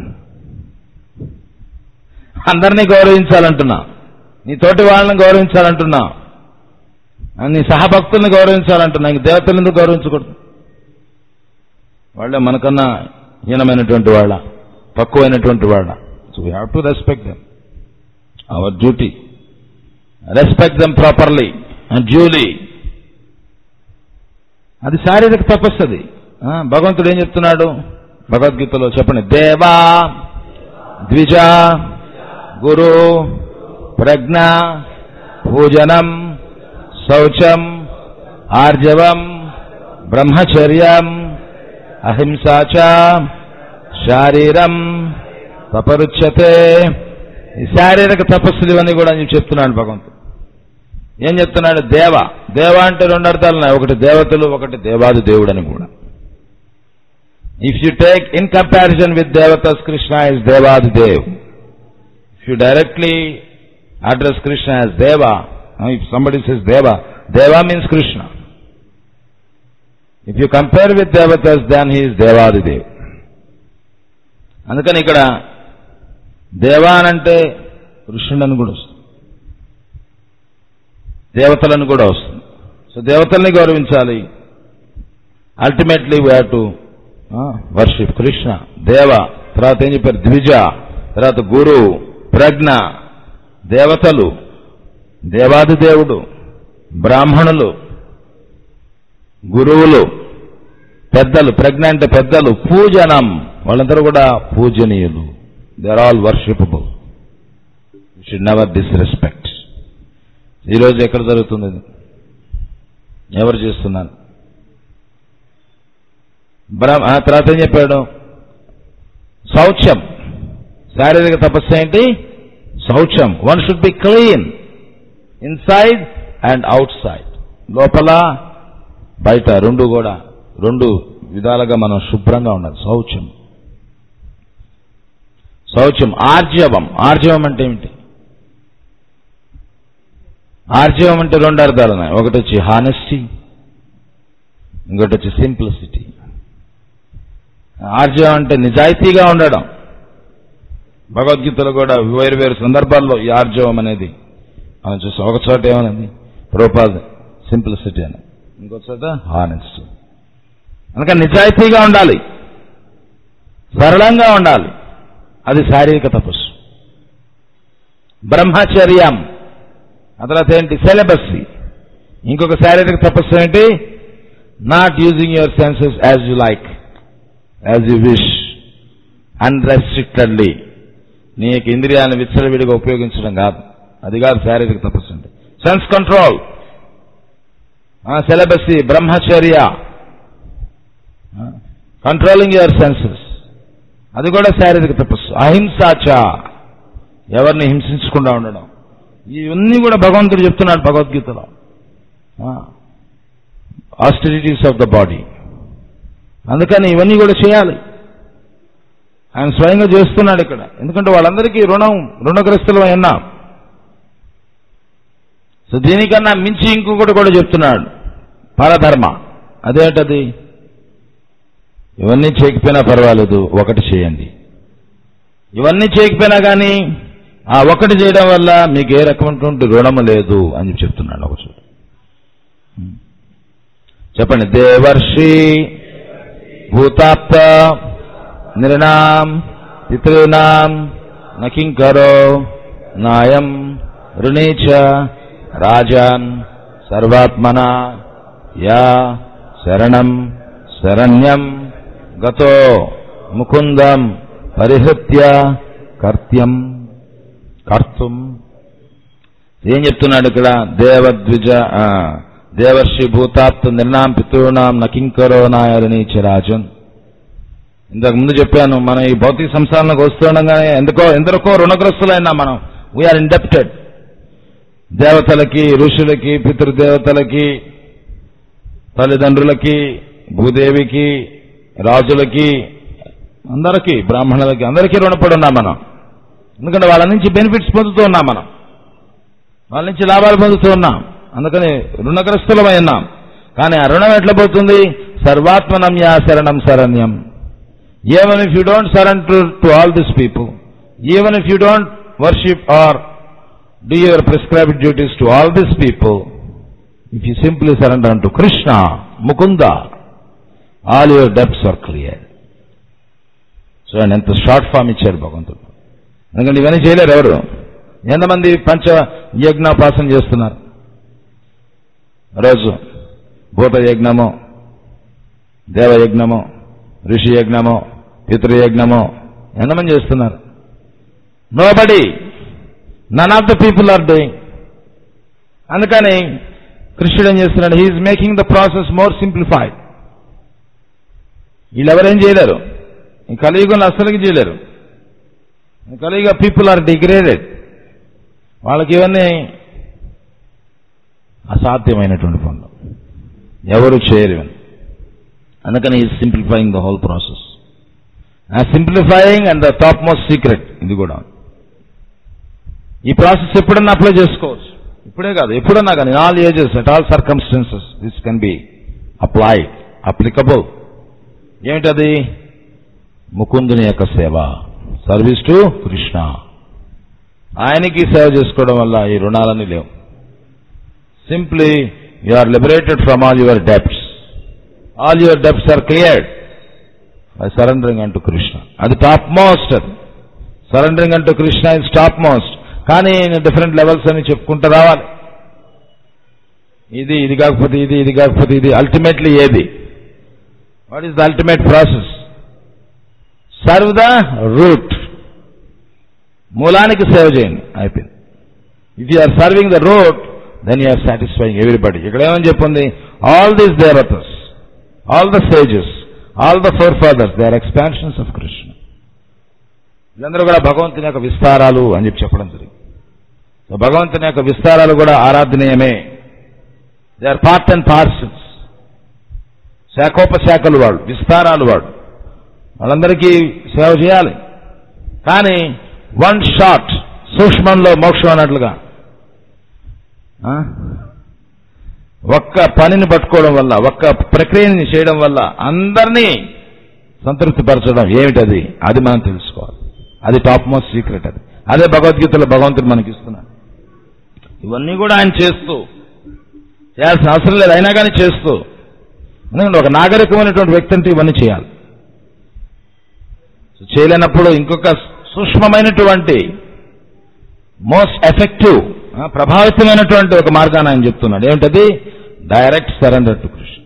అందరినీ గౌరవించాలంటున్నా నీ తోటి వాళ్ళని గౌరవించాలంటున్నా నీ సహభక్తుల్ని గౌరవించాలంటున్నా ఇంక దేవతలను ఎందుకు గౌరవించకూడదు వాళ్ళే మనకన్నా హీనమైనటువంటి వాళ్ళ తక్కువైనటువంటి వాళ్ళ so we have to respect them our duty respect them properly and duly అది శారీరక తపస్సు అది ఆ, భగవంతుడు ఏం చెప్తున్నాడు భగవద్గీతలో చెప్పండి దేవా ద్విజ గురు ప్రజ్ఞ పూజనం శౌచం ఆర్జవం బ్రహ్మచర్యం అహింసాచ శారీరం తపరుచ్యతే ఈ శారీరక తపస్సులు ఇవన్నీ కూడా నేను చెప్తున్నాడు భగవంతుడు ఏం చెప్తున్నాడు దేవ దేవ అంటే రెండు అర్థాలు ఉన్నాయి ఒకటి దేవతలు ఒకటి దేవాది దేవుడు అని కూడా if you take in comparison with దేవతస్ కృష్ణ ఇస్ దేవాది దేవ్ if you directly address Krishna as దేవ ఇఫ్ సంబడి సేస్ దేవ దేవ means Krishna if you compare with దేవతస్ దాన్ హీస్ దేవాది దేవ్ అందుకని ఇక్కడ దేవా అనంటే కృష్ణుడని కూడా వస్తుంది దేవతలను కూడా వస్తుంది సో దేవతల్ని గౌరవించాలి ultimately we have to worship Krishna దేవ తర్వాత ఏం చెప్పారు ద్విజ తర్వాత గురు ప్రజ్ఞ దేవతలు దేవాది దేవుడు బ్రాహ్మణులు గురువులు పెద్దలు ప్రజ్ఞ అంటే పెద్దలు పూజనం వాళ్ళందరూ కూడా పూజనీయులు they are all worshipable you should never disrespect ఈరోజు ఎక్కడ జరుగుతుంది ఇది ఎవరు చేస్తున్నారు బ్రహ్మ ఆ తర్వాత ఏం చెప్పాడు శౌచ్యం శారీరక తపస్సు ఏంటి శౌచ్యం one should be clean inside and outside లోపల బయట రెండు కూడా రెండు విధాలుగా మనం శుభ్రంగా ఉండాలి శౌచ్యం శౌచ్యం ఆర్జవం ఆర్జవం అంటే ఏమిటి ఆర్జవం అంటే రెండు అర్థాలు ఉన్నాయి ఒకటి వచ్చి హానెస్టీ ఇంకోటి వచ్చి సింప్లిసిటీ ఆర్జవం అంటే నిజాయితీగా ఉండడం భగవద్గీతలో కూడా వేరు వేరు సందర్భాల్లో ఈ ఆర్జవం అనేది మనం చూస్తాం ఒక చోట ఏమన్నది ప్రోపాద్ సింప్లిసిటీ అని ఇంకో చోట హానెస్టీ కనుక నిజాయితీగా ఉండాలి సరళంగా ఉండాలి అది శారీరక తపస్సు బ్రహ్మచర్యం ఆ తర్వాత ఏంటి సెలబస్సీ ఇంకొక శారీరక తపస్సు ఏంటి not using your senses as you like as you wish unrestrictedly నీ యొక్క ఇంద్రియాలను విచ్చలవిడిగా ఉపయోగించడం కాదు అది కాదు శారీరక తపస్సు అంటే సెన్స్ కంట్రోల్ సెలబస్సీ బ్రహ్మచర్య కంట్రోలింగ్ యువర్ సెన్సెస్ అది కూడా శారీరక తపస్సు అహింసాచ ఎవరిని హింసించకుండా ఉండడం ఇవన్నీ కూడా భగవంతుడు చెప్తున్నాడు భగవద్గీతలో ఆస్టిరిటీస్ ఆఫ్ ద బాడీ అందుకని ఇవన్నీ కూడా చేయాలి ఆయన స్వయంగా చేస్తున్నాడు ఇక్కడ ఎందుకంటే వాళ్ళందరికీ రుణం రుణగ్రస్తులు అయినా సో దీనికన్నా మించి ఇంకొకటి కూడా చెప్తున్నాడు పరధర్మ అదేంటది ఇవన్నీ చేయకపోయినా పర్వాలేదు ఒకటి చేయండి ఇవన్నీ చేయకపోయినా కానీ ఆ ఒకటి చేయడం వల్ల మీకు ఏ రకమైనటువంటి రుణము లేదు అని చెప్పి చెప్తున్నాడు ఒక చోట చెప్పండి దేవర్షి భూతాప్త నృణాం పితॄనాం నకింకరో నాయం రుణీచ రాజాన్ సర్వాత్మన యా శరణం శరణ్యం గతో ముకుందం పరిహృత్య కర్త్యం కర్తుం ఏం చెప్తున్నాడు ఇక్కడ దేవద్విజ ఆ, దేవర్షి భూతాప్త నిర్ణాం పితృణాం నకింకరో నాయరణీచ రాజన్ ఇంతకు ముందు చెప్పాను మనం ఈ భౌతిక సంసారంలోకి వస్తుండగానే ఎందుకో ఎందరికో రుణగ్రస్తులైనా మనం వీఆర్ ఇండెప్టెడ్ దేవతలకి ఋషులకి పితృదేవతలకి తల్లిదండ్రులకి భూదేవికి రాజులకి అందరికీ బ్రాహ్మణులకి అందరికీ రుణపడి ఉన్నాం మనం ఎందుకంటే వాళ్ళ నుంచి బెనిఫిట్స్ పొందుతూ ఉన్నాం మనం వాళ్ళ నుంచి లాభాలు పొందుతూ ఉన్నాం అందుకని రుణగ్రస్తులమై ఉన్నాం కానీ ఆ రుణం ఎట్లా పోతుంది సర్వాత్మనం యా శరణం శరణ్యం even if you don't surrender to all this people even if you don't worship or do your prescribed duties to all these people, if you simply surrender unto Krishna, Mukunda, all your debts are cleared. So ఆయన ఎంత షార్ట్ ఫామ్ ఇచ్చారు భగవంతుడు ఎందుకంటే ఇవన్నీ చేయలేరు ఎవరు ఎంతమంది పంచ యజ్ఞోపాసన చేస్తున్నారు రోజు భూత యజ్ఞము దేవయజ్ఞము ఋషి యజ్ఞము పితృయజ్ఞము ఎంతమంది చేస్తున్నారు nobody none of the people are doing అందుకని కృష్ణుడు ఏం చేస్తున్నాడు he's making the process more simplified వీళ్ళెవరేం చేయలేరు ఈ కలియుగంలో అస్సలకి చేయలేరు ఈ కలియుగ పీపుల్ ఆర్ డిగ్రేడెడ్ వాళ్ళకి ఇవన్నీ అసాధ్యమైనటువంటి పనులు ఎవరు చేయరు ఇవన్నీ అందుకని ఈ సింప్లిఫైయింగ్ ద హోల్ ప్రాసెస్ ఆ simplifying and the topmost secret ఇది కూడా ఈ ప్రాసెస్ ఎప్పుడన్నా అప్లై చేసుకోవచ్చు ఇప్పుడే కాదు ఎప్పుడన్నా కానీ all ages at all circumstances this can be applied applicable ఏమిటది ముకుందుని యొక్క సేవ సర్వీస్ టు కృష్ణ ఆయనకి సేవ చేసుకోవడం వల్ల ఈ రుణాలన్నీ లేవు simply you are liberated from all your debts all your debts are cleared by surrendering unto Krishna అది టాప్ మోస్ట్ అది surrendering unto Krishna is topmost కానీ డిఫరెంట్ లెవెల్స్ అని చెప్పుకుంటూ రావాలి ఇది ఇది కాకపోతే ఇది ఇది కాకపోతే ఇది అల్టిమేట్లీ ఏది what is the ultimate process serve the root మూలానికి సేవ చేయండి అయిపోయింది if you are serving the root then you are satisfying everybody ఇక్కడ ఏమని చెప్పింది ఆల్ దీస్ దేవతస్ all the sages all the forefathers they are expansions of Krishna వీళ్ళందరూ కూడా భగవంతుని యొక్క విస్తారాలు అని చెప్పి చెప్పడం జరిగింది సో భగవంతుని యొక్క విస్తారాలు కూడా ఆరాధనీయమే they are part and parcels శాఖోపశాఖలు వాడు విస్తారాలు వాడు వాళ్ళందరికీ సేవ చేయాలి కానీ వన్ షాట్ సూక్ష్మంలో మోక్షం అన్నట్లుగా ఆ? ఒక్క పనిని పట్టుకోవడం వల్ల ఒక్క ప్రక్రియని చేయడం వల్ల అందరినీ సంతృప్తిపరచడం ఏమిటది అది మనం తెలుసుకోవాలి అది టాప్ మోస్ట్ సీక్రెట్ అది అదే భగవద్గీతలో భగవంతుడు మనకి ఇస్తున్నాడు ఇవన్నీ కూడా ఆయన చేస్తూ చేయాల్సిన అవసరం లేదు అయినా కానీ చేస్తూ ఎందుకంటే ఒక నాగరికమైనటువంటి వ్యక్తి అంటే ఇవన్నీ చేయాలి సో చేయలేనప్పుడు ఇంకొక సూక్ష్మమైనటువంటి మోస్ట్ ఎఫెక్టివ్ ప్రభావితమైనటువంటి ఒక మార్గాన్ని ఆయన చెప్తున్నాడు ఏమిటది డైరెక్ట్ సరెండర్ టు కృష్ణ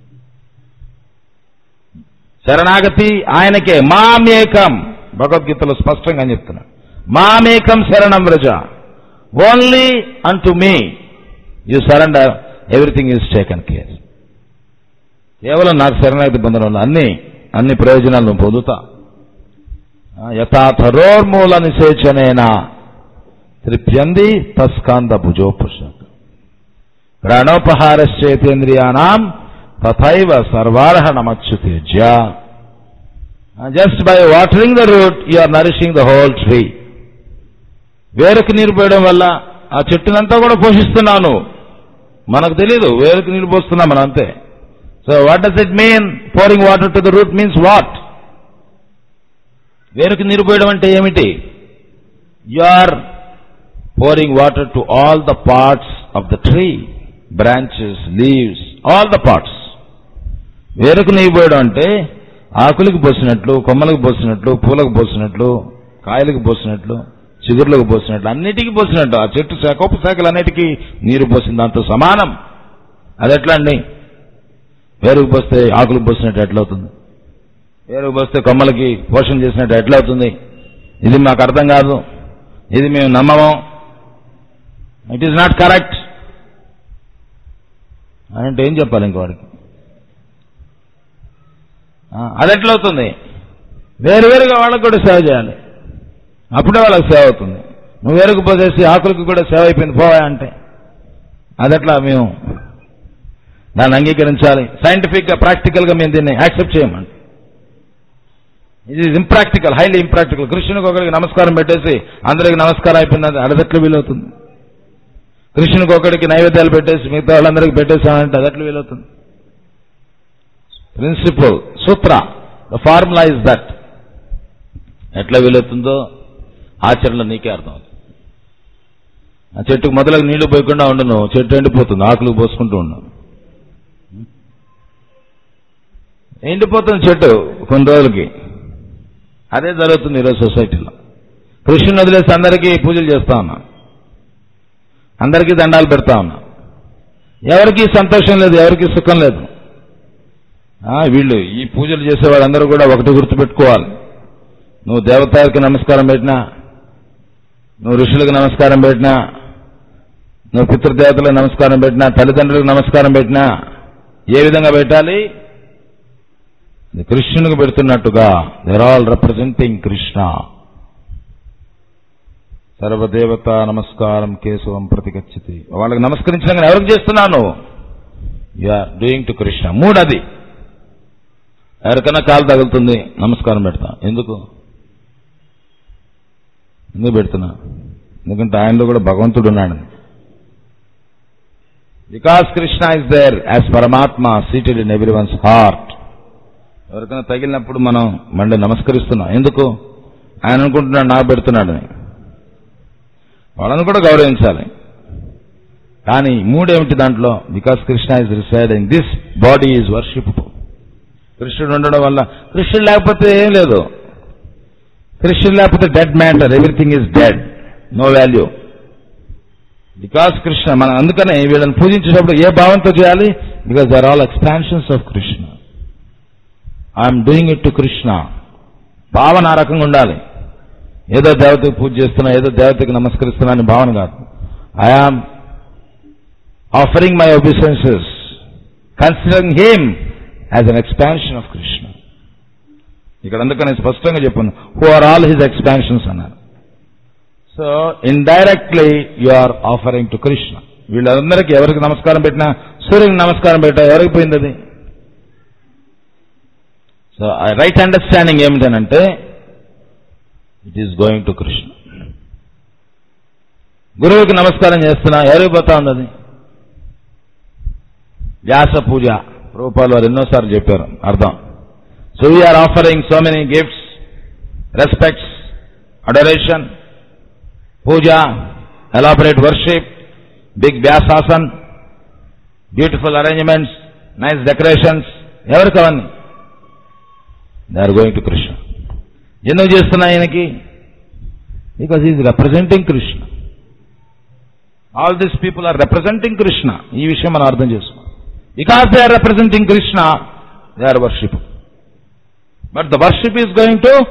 శరణాగతి ఆయనకే మామేకం భగవద్గీతలో స్పష్టంగా చెప్తున్నాడు మామేకం శరణం వ్రజ only unto me you surrender everything is taken care కేవలం నాకు శరణాగతి పొందడం వల్ల అన్ని అన్ని ప్రయోజనాలు నువ్వు పొందుతా యథాథరోర్మూల నిషేచనేన త్రిప్యంది తస్కాంద భుజోపుష ప్రాణోపహారశ్చేతేంద్రియాణం తథైవ సర్వార్హణమచ్యుతేజ్య just by watering the root you are nourishing the whole tree వేరుకు నీరు పోయడం వల్ల ఆ చెట్టునంతా కూడా పోషిస్తున్నాను మనకు తెలీదు వేరుకు నీరు పోస్తున్నాం మనం అంతే so what does it mean pouring water to the root means what వేరుకు నీరు పోయడం అంటే ఏమిటి you are pouring water to all the parts of the tree, branches, leaves, all the parts. వేరుకు నీరు పోయడం అంటే ఆకులకు పోసినట్లు కొమ్మలకు పోసినట్లు పూలకు పోసినట్లు కాయలకు పోసినట్లు చిగుర్లకు పోసినట్లు అన్నిటికీ పోసినట్టు ఆ చెట్టు శాఖోప శాఖలు అన్నిటికీ నీరు పోసిన దాంతో సమానం అది ఎట్లా అండి వేరుకు పోస్తే ఆకులకు పోసినట్టు ఎట్లవుతుంది వేరుకు పోస్తే కొమ్మలకి పోషణ చేసినట్టు ఎట్లవుతుంది ఇది మాకు అర్థం కాదు ఇది మేము నమ్మము ఇట్ ఈస్ నాట్ కరెక్ట్ అంటే ఏం చెప్పాలి ఇంకోడికి అది ఎట్లవుతుంది వేరువేరుగా వాళ్ళకు కూడా సేవ చేయాలి అప్పుడే వాళ్ళకి సేవ అవుతుంది నువ్వు వేరుకు పోసేసి ఆకులకు కూడా సేవ అయిపోయింది పోవా అంటే అదెట్లా మేము దాన్ని అంగీకరించాలి సైంటిఫిక్ గా ప్రాక్టికల్ గా మేము దీన్ని యాక్సెప్ట్ చేయమండి ఇది ఇంప్రాక్టికల్ హైలీ ఇంప్రాక్టికల్ కృష్ణునికి ఒకరికి నమస్కారం పెట్టేసి అందరికి నమస్కారం అయిపోయింది అది ఎట్లా వీలవుతుంది కృష్ణునికి ఒకరికి నైవేద్యాలు పెట్టేసి మిగతా వాళ్ళందరికీ పెట్టేసామంటే అది ఎట్లా వీలవుతుంది ప్రిన్సిపల్ సూత్ర ద ఫార్ములా ఇస్ దట్ ఎట్లా వీలవుతుందో ఆచరణలో నీకే అర్థం అవుతుంది ఆ చెట్టుకు మొదలకు నీళ్లు పోయకుండా ఉండను చెట్టు ఎండిపోతుంది ఆకులు పోసుకుంటూ ఉండను ఎండిపోతుంది చెట్టు కొన్ని రోజులకి అదే జరుగుతుంది ఈరోజు సొసైటీలో కృష్ణుని వదిలేసి అందరికీ పూజలు చేస్తా ఉన్నా అందరికీ దండాలు పెడతా ఉన్నా ఎవరికి సంతోషం లేదు ఎవరికి సుఖం లేదు ఆ, వీళ్ళు ఈ పూజలు చేసే వాళ్ళందరూ కూడా ఒకటి గుర్తుపెట్టుకోవాలి నువ్వు దేవతలకు నమస్కారం పెట్టినా నువ్వు ఋషులకు నమస్కారం పెట్టినా నువ్వు పితృదేవతలకు నమస్కారం పెట్టినా తల్లిదండ్రులకు నమస్కారం పెట్టినా ఏ విధంగా పెట్టాలి ఇది కృష్ణునికి పెడుతున్నట్టుగా దర్ ఆల్ రిప్రజెంటింగ్ కృష్ణ సర్వదేవత నమస్కారం కేశవం ప్రతిగచ్చితి వాళ్ళకి నమస్కరించిన కానీ ఎవరికి చేస్తున్నాను ఆర్ డూయింగ్ టు కృష్ణ మూడది ఎవరికైనా కాలు తగులుతుంది నమస్కారం పెడతా ఎందుకు ఎందుకు పెడుతున్నా ఎందుకంటే ఆయనలో కూడా భగవంతుడు ఉన్నాడు because Krishna is there as పరమాత్మ seated in every one's heart ఎవరికైనా తగిలినప్పుడు మనం మళ్ళీ నమస్కరిస్తున్నాం ఎందుకు ఆయన అనుకుంటున్నాడు నాకు పెడుతున్నాడని వాళ్ళని కూడా గౌరవించాలి కానీ మూడేమిటి దాంట్లో because Krishna is residing this body is worship కృష్ణుడు ఉండడం వల్ల కృష్ణుడు లేకపోతే ఏం లేదు కృష్ణుడు లేకపోతే dead matter everything is dead no value because Krishna మనం అందుకనే వీళ్ళని పూజించేటప్పుడు ఏ భావంతో చేయాలి because they're all expansions of Krishna I'm doing it to Krishna భావన ఆ రకంగా ఉండాలి ఏదో దేవతకి పూజ చేస్తున్నా ఏదో దేవతకి నమస్కరిస్తున్నా అని భావన కాదు I am offering my obeisances considering him as an expansion of Krishna ఇక్కడ అందుకని స్పష్టంగా చెప్పాను who are all his expansions అన్నారు so indirectly you are offering to Krishna వీళ్ళందరికీ ఎవరికి నమస్కారం పెట్టినా సూర్యునికి నమస్కారం పెట్టా ఎవరికి పోయింది అది సో రైట్ అండర్స్టాండింగ్ ఏమిటనంటే it is going to Krishna గురువుకి నమస్కారం చేస్తున్నా ఎవరికి పోతా ఉంది అది వ్యాస పూజ రూపాయలు వారు ఎన్నోసార్లు చెప్పారు అర్థం so we are offering so many gifts respects adoration puja elaborate worship big vyasasan beautiful arrangements nice decorations ఎవరికి అవన్నీ they are going to Krishna ఎందుకు చేస్తున్నా ఆయనకి because is representing Krishna all this people are representing Krishna ఈ విషయం మనం అర్థం చేసుకో because they are representing Krishna they are worship but the worship is going to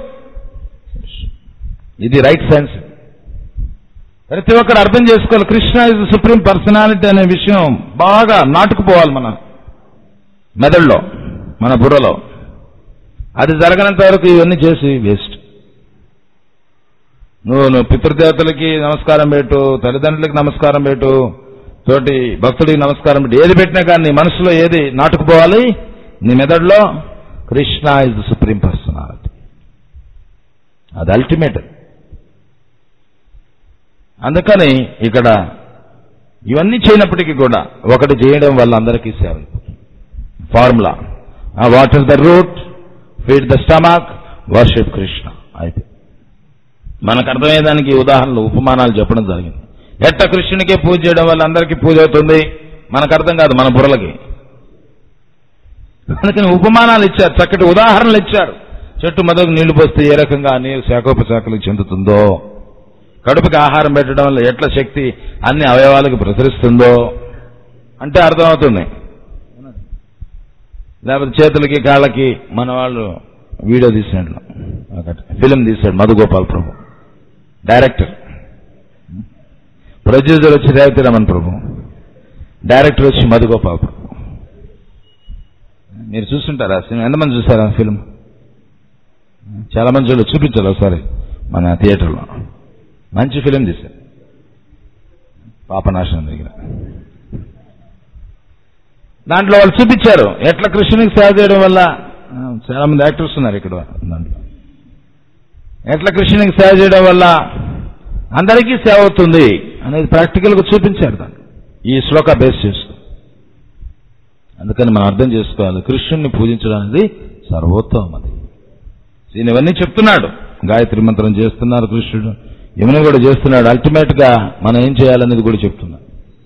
ఇది రైట్ సెన్స్ ప్రతి ఒక్కరు అర్థం చేసుకోవాలి కృష్ణ ఇస్ సుప్రీం పర్సనాలిటీ అనే విషయం బాగా నాటుకుపోవాలి మన మెదడులో మన బుర్రలో అది జరగనంత వరకు ఇవన్నీ చేసి వేస్ట్ నువ్వు నువ్వు పితృదేవతలకి నమస్కారం పెట్టు తల్లిదండ్రులకి నమస్కారం పెట్టు తోటి భక్తుడికి నమస్కారం పెట్టు ఏది పెట్టినా కానీ నీ మనసులో ఏది నాటుకుపోవాలి నీ మెదడులో Krishna is the supreme personality అది అల్టిమేట్ అందుకని ఇక్కడ ఇవన్నీ చేయనప్పటికీ కూడా ఒకటి చేయడం వల్ల అందరికీ సేవ formula what is the root feed the stomach worship Krishna అయితే మనకు అర్థమయ్యేదానికి ఉదాహరణలు ఉపమానాలు చెప్పడం జరిగింది ఎట్ట కృష్ణునికే పూజ చేయడం వల్ల అందరికీ పూజ అవుతుంది మనకు అర్థం కాదు మన బుర్రలకి అందుకని ఉపమానాలు ఇచ్చారు చక్కటి ఉదాహరణలు ఇచ్చారు చెట్టు మొదలకు నీళ్లు పోస్తే ఏ రకంగా ఆ నీరు శాఖోపశాఖలకు చెందుతుందో కడుపుకి ఆహారం పెట్టడం వల్ల ఎట్ల శక్తి అన్ని అవయవాలకు ప్రసరిస్తుందో అంటే అర్థమవుతుంది లేకపోతే చేతులకి కాళ్ళకి మన వాళ్ళు వీడియో తీసినట్లు ఒకటి ఫిలిం తీశాడు మధుగోపాల్ ప్రభు డైరెక్టర్ ప్రొడ్యూసర్ వచ్చి రేవతి రమణ్ ప్రభు డైరెక్టర్ వచ్చి మధుగోపాల్ ప్రభు మీరు చూస్తుంటారా సినిమా ఎంతమంది చూసారా ఫిలిం చాలా మంది చూడలేదు చూపించాలి ఒకసారి మన థియేటర్లో మంచి ఫిలిం తీశారు పాపనాశనం దగ్గర దాంట్లో వాళ్ళు చూపించారు ఎట్లా కృష్ణునికి సేవ చేయడం వల్ల ఆ, చాలా మంది యాక్టర్స్ ఉన్నారు ఇక్కడ దాంట్లో ఎట్లా కృష్ణునికి సేవ చేయడం వల్ల అందరికీ సేవ అవుతుంది అనేది ప్రాక్టికల్ గా చూపించారు దాన్ని ఈ శ్లోక బేస్ చేస్తూ అందుకని మనం అర్థం చేసుకోవాలి కృష్ణుణ్ణి పూజించడం అనేది సర్వోత్తమం అది ఈయన ఇవన్నీ చెప్తున్నాడు గాయత్రి మంత్రం చేస్తున్నారు కృష్ణుడు ఇవన్నీ కూడా చేస్తున్నాడు అల్టిమేట్ గా మనం ఏం చేయాలనేది కూడా చెప్తున్నాడు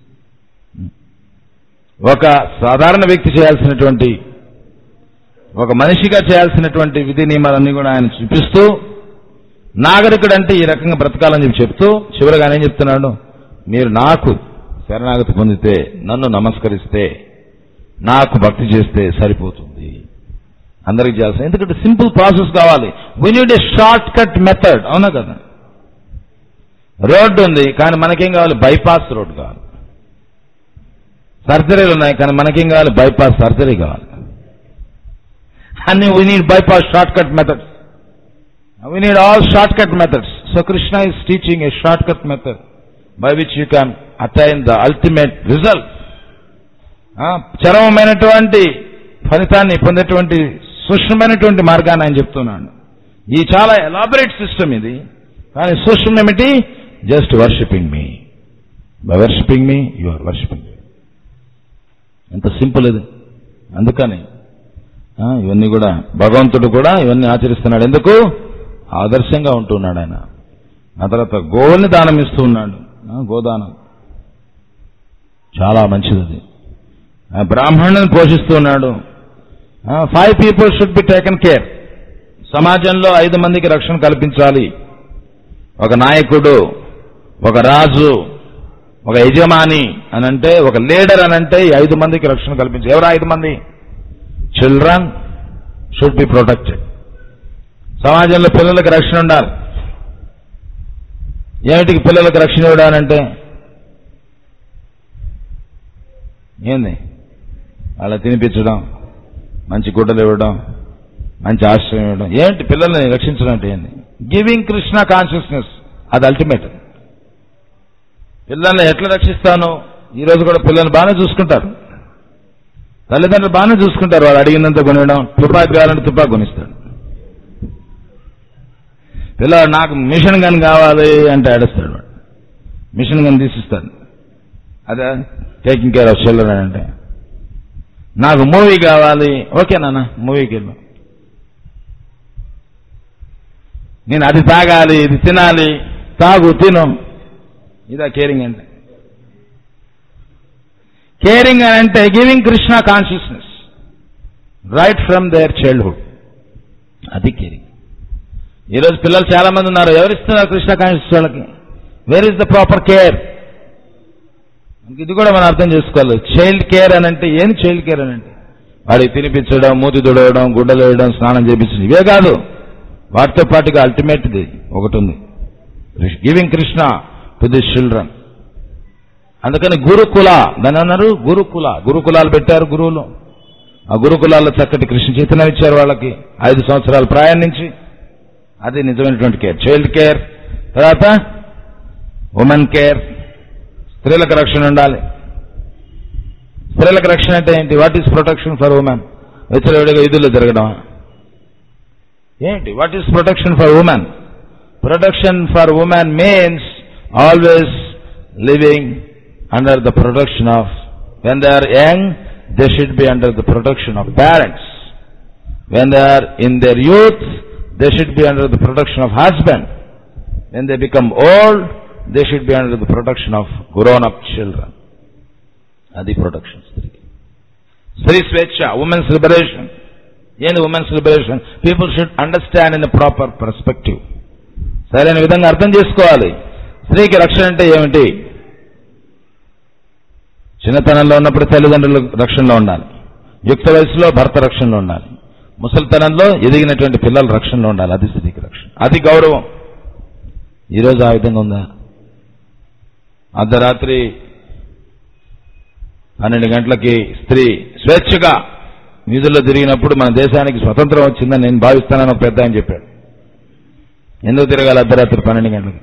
ఒక సాధారణ వ్యక్తి చేయాల్సినటువంటి ఒక మనిషిగా చేయాల్సినటువంటి విధి నియమాలన్నీ కూడా ఆయన చూపిస్తూ నాగరికుడు అంటే ఈ రకంగా బ్రతకాలని చెప్పి చెప్తూ చివరిగా ఆయన ఏం చెప్తున్నాడు మీరు నాకు శరణాగతి పొందితే నన్ను నమస్కరిస్తే నాకు భక్తి చేస్తే సరిపోతుంది అందరికి చేయాల్సిన ఎందుకంటే సింపుల్ ప్రాసెస్ కావాలి we need a short cut method అవునా కదా రోడ్డు ఉంది కానీ మనకేం కావాలి బైపాస్ రోడ్ కావాలి సర్జరీలు ఉన్నాయి కానీ మనకేం కావాలి బైపాస్ సర్జరీ కావాలి అన్ని we need bypass short cut methods we need all short cut methods so Krishna is teaching a short cut method by which you can attain the ultimate result చరమమైనటువంటి ఫలితాన్ని పొందేటువంటి సూక్ష్మమైనటువంటి మార్గాన్ని ఆయన చెప్తున్నాడు ఈ చాలా ఎలాబరేట్ సిస్టమ్ ఇది కానీ సూక్ష్మం ఏమిటి just worshipping me by worshipping me you are worshipping ఎంత సింపుల్ ఇది అందుకని ఆ, ఇవన్నీ కూడా భగవంతుడు కూడా ఇవన్నీ ఆచరిస్తున్నాడు ఎందుకు ఆదర్శంగా ఉంటున్నాడు ఆయన ఆ తర్వాత గోవుల్ని దానం ఇస్తూ ఉన్నాడు ఆ, గోదానం చాలా మంచిది అది ఆ, బ్రాహ్మణుని పోషిస్తూ ఉన్నాడు five people should be taken care సమాజంలో ఐదు మందికి రక్షణ కల్పించాలి ఒక నాయకుడు ఒక రాజు ఒక యజమాని అని అంటే ఒక లీడర్ అని అంటే ఈ ఐదు మందికి రక్షణ కల్పించాలి ఎవరు ఐదు మంది చిల్డ్రన్ షుడ్ బి ప్రొటెక్టెడ్ సమాజంలో పిల్లలకు రక్షణ ఉండాలి ఏమిటికి పిల్లలకు రక్షణ ఇవ్వడం అంటే ఏంది అలా తినిపించడం మంచి గుడ్డలు ఇవ్వడం మంచి ఆశ్రయం ఇవ్వడం ఏంటి పిల్లల్ని రక్షించడం అంటే ఏంది గివింగ్ కృష్ణ కాన్షియస్నెస్ అది అల్టిమేట్ పిల్లల్ని ఎట్లా రక్షిస్తాను ఈ రోజు కూడా పిల్లల్ని బాగానే చూసుకుంటారు తల్లిదండ్రులు బాగానే చూసుకుంటారు వాడు అడిగినంత కొనివ్వడం తుపాకి కావాలంటే తుపాకి కొనిస్తాడు పిల్లవాడు నాకు మిషన్ గన్ కావాలి అంటే అడుస్తాడు వాడు మిషన్ గన్ తీసిస్తాడు అదే టేకింగ్ కేర్ ఆఫ్ చిల్డ్రన్ అంటే నాకు మూవీ కావాలి ఓకే నాన్న మూవీకి వెళ్ళు నేను అది తాగాలి ఇది తినాలి తాగు తిను ఇదా కేరింగ్ అంటే కేరింగ్ అని అంటే giving Krishna consciousness right from their childhood అది కేరింగ్ ఈరోజు పిల్లలు చాలా మంది ఉన్నారు ఎవరిస్తున్నారు కృష్ణ కాన్షియస్ వాళ్ళకి where is the proper care ఇది కూడా మనం అర్థం చేసుకోవాలి చైల్డ్ కేర్ అని అంటే ఏం చైల్డ్ కేర్ అని అంటే వాడికి తినిపించడం మూతి తుడవడం గుడ్డలు వేయడం స్నానం చేపించడం ఇవే కాదు వాటితో పాటుగా అల్టిమేట్ ఇది ఒకటి ఉంది giving Krishna to the children అందుకని గురుకుల దాని అన్నారు గురుకుల గురుకులాలు పెట్టారు గురువులు ఆ గురుకులాల్లో చక్కటి కృష్ణ చైతన్యం ఇచ్చారు వాళ్ళకి ఐదు సంవత్సరాల ప్రాయం నుంచి అది నిజమైనటువంటి కేర్ చైల్డ్ కేర్ తర్వాత ఉమెన్ కేర్ స్త్రీలకు రక్షణ ఉండాలి స్త్రీలకు రక్షణ అంటే ఏంటి what is protection for women విచ్చలవిడిగా ఇదుల్లో తిరగడం ఏంటి what is protection for women protection for women means always living under the protection of when they are young they should be under the protection of parents when they are in their youth they should be under the protection of husband when they become old they should be under the protection of grown up children అది ప్రొటెక్షన్ స్త్రీకి స్త్రీ స్వేచ్ఛ ఉమెన్స్ లిబరేషన్ ఏంది women's liberation people should understand in proper perspective సరైన విధంగా అర్థం చేసుకోవాలి స్త్రీకి రక్షణ అంటే ఏమిటి చిన్నతనంలో ఉన్నప్పుడు తల్లిదండ్రుల రక్షణలో ఉండాలి యుక్త వయసులో భర్త రక్షణలో ఉండాలి ముసలితనంలో ఎదిగినటువంటి పిల్లల రక్షణలో ఉండాలి అది స్త్రీకి రక్షణ అది గౌరవం ఈరోజు ఆ విధంగా ఉందా అర్ధరాత్రి పన్నెండు గంటలకి స్త్రీ స్వేచ్ఛగా వీధుల్లో తిరిగినప్పుడు మన దేశానికి స్వతంత్రం వచ్చిందని నేను భావిస్తానని ఒక పెద్ద ఆయన చెప్పాడు ఎందుకు తిరగాలి అర్ధరాత్రి పన్నెండు గంటలకి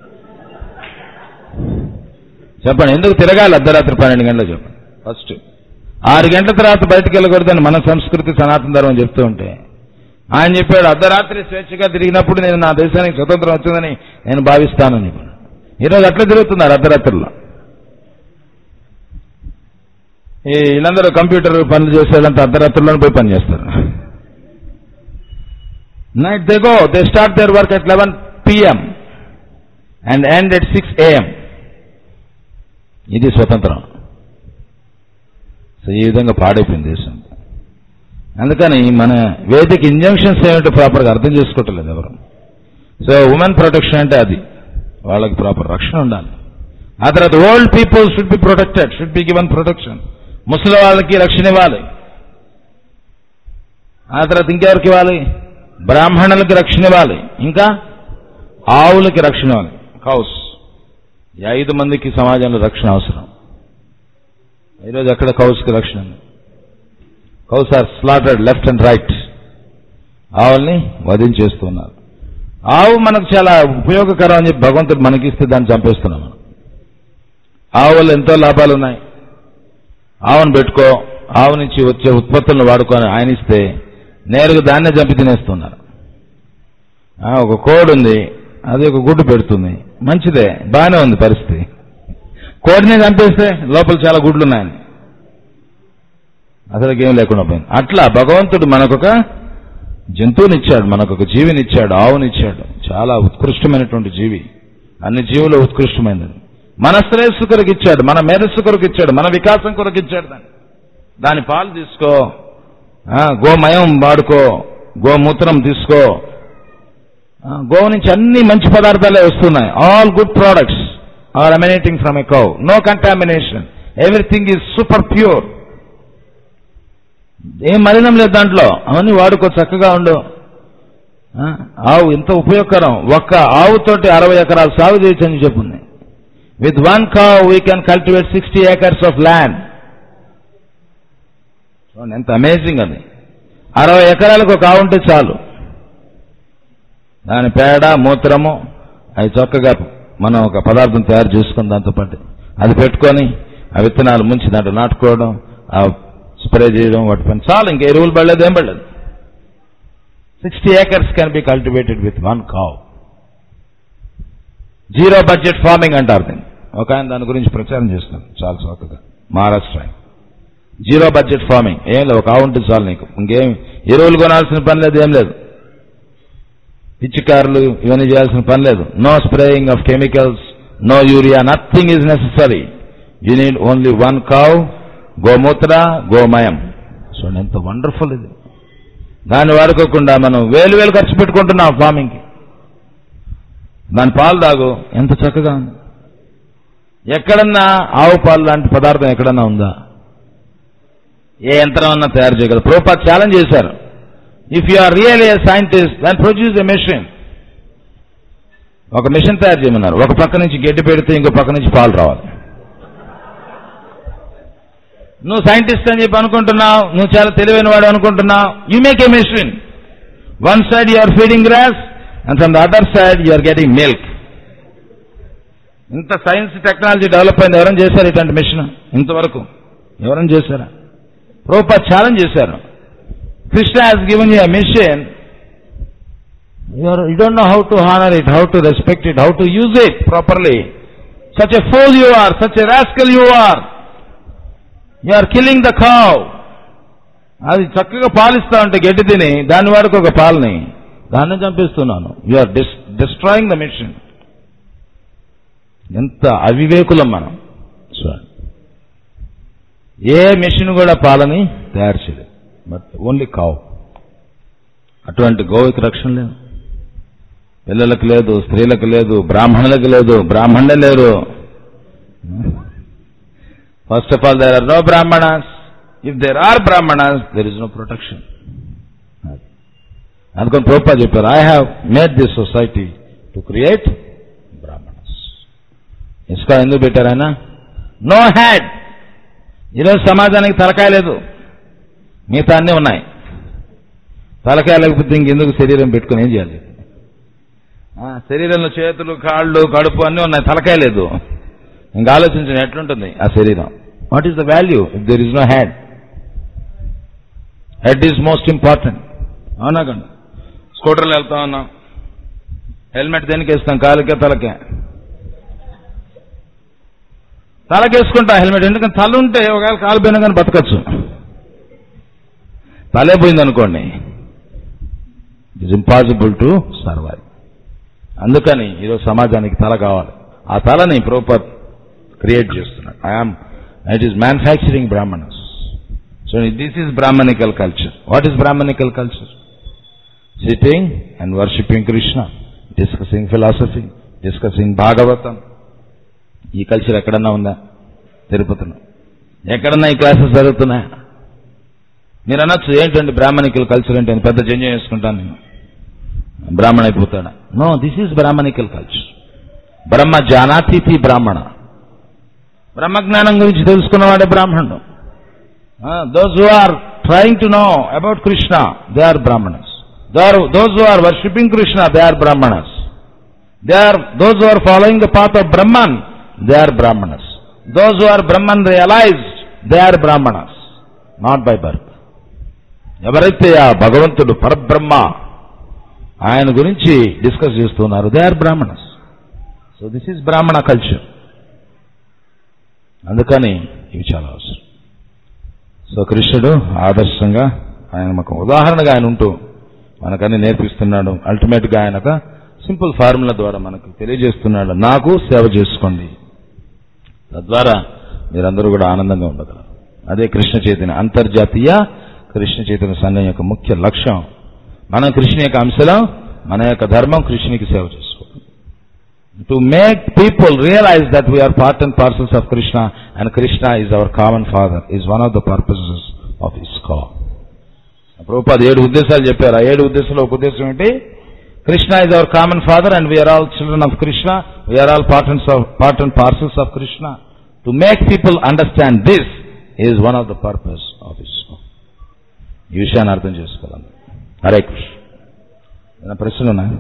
చెప్పండి ఎందుకు తిరగాలి అర్ధరాత్రి పన్నెండు గంటలకు చెప్పండి ఫస్ట్ ఆరు గంటల తర్వాత బయటకు వెళ్ళకూడదని మన సంస్కృతి సనాతన ధర్మం చెప్తూ ఉంటే ఆయన చెప్పాడు అర్ధరాత్రి స్వేచ్ఛగా తిరిగినప్పుడు నేను నా దేశానికి స్వతంత్రం వచ్చిందని నేను భావిస్తానని చెప్పాడు ఈరోజు అట్లా తిరుగుతున్నారు అర్ధరాత్రుల్లో ఈ వీళ్ళందరూ కంప్యూటర్ పనులు చేసేదంతా అర్ధరాత్రుల్లో పోయి పని చేస్తారు night they go they start their work at eleven PM and end at six AM ఇది స్వతంత్రం సో ఈ విధంగా పాడైపోయింది దేశం అందుకని మన వేదిక ఇంజంక్షన్స్ ఏమిటో ప్రాపర్గా అర్థం చేసుకోవట్లేదు ఎవరు సో ఉమెన్ ప్రొటెక్షన్ అంటే అది వాళ్ళకి ప్రాపర్ రక్షణ ఉండాలి ఆ తర్వాత old people should be protected should be given protection ముసలి వాళ్ళకి రక్షణ ఇవ్వాలి ఆ తర్వాత ఇంకెవరికి ఇవ్వాలి బ్రాహ్మణులకి రక్షణ ఇవ్వాలి ఇంకా ఆవులకి రక్షణ ఇవ్వాలి కౌస్ ఈ ఐదు మందికి సమాజంలో రక్షణ అవసరం ఈరోజు ఎక్కడ కౌస్కి రక్షణ ఉంది cows are slaughtered left and right ఆవుల్ని వధించేస్తున్నారు ఆవు మనకు చాలా ఉపయోగకరం అని చెప్పి భగవంతుడు మనకిస్తే దాన్ని చంపేస్తున్నాం మనం ఆవు వల్ల ఎంతో లాభాలు ఉన్నాయి ఆవును పెట్టుకో ఆవు నుంచి వచ్చే ఉత్పత్తులను వాడుకొని ఆయన ఇస్తే నేరుగా దాన్నే చంపి తినేస్తున్నారు ఆ, ఒక కోడి ఉంది అది ఒక గుడ్డు పెడుతుంది మంచిదే బాగానే ఉంది పరిస్థితి కోడిని చంపేస్తే లోపల చాలా గుడ్లు ఉన్నాయని అసలు ఏం లేకుండా పోయింది అట్లా భగవంతుడు మనకొక జంతువునిచ్చాడు మనకొక జీవినిచ్చాడు ఆవునిచ్చాడు చాలా ఉత్కృష్టమైనటువంటి జీవి అన్ని జీవులు ఉత్కృష్టమైనది మన శ్రేయస్సు కొరకు ఇచ్చాడు మన మేధస్సు కొరకు ఇచ్చాడు మన వికాసం కొరకు ఇచ్చాడు దాన్ని దాని పాలు తీసుకో ఆ, గోమయం వాడుకో గోమూత్రం తీసుకో ఆ, గోవు నుంచి అన్ని మంచి పదార్థాలే వస్తున్నాయి all good products are emanating from a cow no contamination everything is super pure ఏం మలినం లేదు దాంట్లో అవన్నీ వాడుకో చక్కగా ఉండు ఆ, ఆవు ఇంత ఉపయోగకరం ఒక్క ఆవుతోటి అరవై ఎకరాలు సాగు చేయొచ్చు అని చెప్పింది with one cow we can cultivate sixty acres of land చూడండి ఎంత అమేజింగ్ అది అరవై ఎకరాలకు ఒక ఆవు ఉంటే చాలు దాని పేడ మూత్రము అవి చక్కగా మనం ఒక పదార్థం తయారు చేసుకుని దాంతో పాటు అది పెట్టుకొని ఆ విత్తనాలు ముంచి దాంట్లో నాటుకోవడం ఆ స్ప్రే చేయడం వాటి పని చాలు ఇంకా ఎరువులు పడలేదు ఏం పడలేదు sixty acres can be cultivated with one cow zero budget farming అంటారు దీన్ని ఒక ఆయన దాని గురించి ప్రచారం చేస్తున్నాడు చాలా చక్కగా మహారాష్ట్ర ఆయన. జీరో బడ్జెట్ ఫార్మింగ్ ఏం లేదు ఒక ఆవు ఉంటే చాలు నీకు ఇంకేం ఎరువులు కొనాల్సిన పని లేదు ఏం లేదు పిచ్చికారులు ఇవన్నీ చేయాల్సిన పని లేదు no spraying of chemicals no urea nothing is necessary you need only one cow గోమూత్ర గోమయం చూడండి ఎంత వండర్ఫుల్ ఇది దాన్ని వాడుకోకుండా మనం వేలు వేలు ఖర్చు పెట్టుకుంటున్నాం ఫార్మింగ్కి దాని పాలు తాగు ఎంత చక్కగా ఉంది ఎక్కడన్నా ఆవు పాలు లాంటి పదార్థం ఎక్కడన్నా ఉందా ఏ యంత్రం అన్నా తయారు చేయగలరు ప్రోపా ఛాలెంజ్ చేశారు if you are real a scientist then produce a machine ఒక మిషన్ తయారు చేయమన్నారు ఒక పక్క నుంచి గడ్డి పెడితే ఇంకో పక్క నుంచి పాలు రావాలి నువ్వు సైంటిస్ట్ అని చెప్పి అనుకుంటున్నావు నువ్వు చాలా తెలివైన వాడు అనుకుంటున్నావు you make a machine one side you are feeding grass and from the other side you are getting milk ఇంత సైన్స్ టెక్నాలజీ డెవలప్ అయింది ఎవరైనా చేశారు ఇట్లాంటి మిషన్ ఇంతవరకు ఎవరైనా చేశారా ప్రోపా ఛాలెంజ్ చేశారు Krishna has given you machine you don't know how to honour it how to respect it how to use it properly such a fool you are such a rascal you are you are killing the cow అది చక్కగా పాలిస్తా ఉంటే గడ్డి తిని దాని వాడికి ఒక పాలని దాన్ని చంపిస్తున్నాను you are dis destroying the machine ఎంత అవివేకులం మనం చూడండి ఏ మిషన్ కూడా పాలని తయారు చేయలేదు బట్ ఓన్లీ కావు అటువంటి గోవుకి రక్షణ లేదు పిల్లలకు లేదు స్త్రీలకు లేదు బ్రాహ్మణులకు లేదు బ్రాహ్మణులే లేరు first of all there are no Brahmanas if there are Brahmanas there is no protection అందుకని ప్రోపా చెప్పారు I have made this society to create Brahmanas ఇసుక ఎందుకు పెట్టారు ఆయన నో హ్యాడ్ ఈరోజు సమాజానికి తలకాయ లేదు మిగతా అన్నీ ఉన్నాయి తలకాయ లేకపోతే ఇంకెందుకు శరీరం పెట్టుకుని ఏం చేయాలి ఆ, శరీరంలో చేతులు కాళ్ళు కడుపు అన్నీ ఉన్నాయి తలకాయ లేదు ఇంకా ఆలోచించండి ఎట్లుంటుంది ఆ శరీరం what is the value if there is no had head is most important అవునా కండి స్కూటర్లో వెళ్తా ఉన్నాం హెల్మెట్ దేనికి వేస్తాం కాలుకే తలకే తలకేసుకుంటా హెల్మెట్ ఎందుకంటే తల ఉంటే ఒకవేళ కాలు పోయినా కానీ బతకచ్చు తలే పోయింది అనుకోండి it is impossible to survive అందుకని ఈరోజు సమాజానికి తల కావాలి ఆ తలని ప్రోపర్ క్రియేట్ చేస్తున్నాడు I am it is manufacturing Brahmanas so this is brahminical culture what is brahminical culture sitting and worshipping Krishna discussing philosophy discussing Bhagavatam ఈ కల్చర్ ఎక్కడన్నా ఉందా తిరుపతిలో ఎక్కడన్నా ఈ క్లాసెస్ జరుగుతున్నాయా మీరు అనొచ్చు ఏంటండి బ్రాహ్మణికల్ కల్చర్ అంటే నేను పెద్ద జంజం చేసుకుంటాను నేను బ్రాహ్మణ అయిపోతాడా no this is brahminical culture బ్రహ్మ జానాతిథి బ్రాహ్మణ బ్రహ్మజ్ఞానం గురించి తెలుసుకున్నవాడే బ్రాహ్మణుడు those who are trying to know about Krishna they are Brahmanas those who are worshipping Krishna they are Brahmanas they are those who are following the path of Brahman they are Brahmanas those who are Brahman realized they are Brahmanas not by birth ఎవరైతే ఆ భగవంతుడు పరబ్రహ్మ ఆయన గురించి డిస్కస్ చేస్తున్నారు they are Brahmanas so this is Brahmana culture అందుకని ఇవి చాలా అవసరం సో కృష్ణుడు ఆదర్శంగా ఆయన మాకు ఉదాహరణగా ఆయన ఉంటూ మనకన్నీ నేర్పిస్తున్నాడు అల్టిమేట్ గా ఆయన ఒక సింపుల్ ఫార్ములా ద్వారా మనకు తెలియజేస్తున్నాడు నాకు సేవ చేసుకోండి తద్వారా మీరందరూ కూడా ఆనందంగా ఉండగలరు అదే కృష్ణ చైతన్య అంతర్జాతీయ కృష్ణ చైతన్య సంఘం యొక్క ముఖ్య లక్ష్యం మనం కృష్ణ యొక్క అంశలో మన యొక్క ధర్మం కృష్ణునికి సేవ చేసుకోవడం to make people realize that we are part and parcels of Krishna and Krishna is our common father is one of the purposes of ఇస్ కా ప్రభుపాద ఏడు ఉద్దేశాలు చెప్పారు ఆ ఏడు ఉద్దేశాలు ఒక ఉద్దేశం ఏంటి Krishna is our common father and we are all children of Krishna. We are all part and, so- part and parcels of Krishna. To make people understand this is one of the purpose of his song. ఈ విషయాన్ని అర్థం చేసుకోవాలి హరే కృష్ణ ఏమైనా ప్రశ్నలు ఉన్నాయా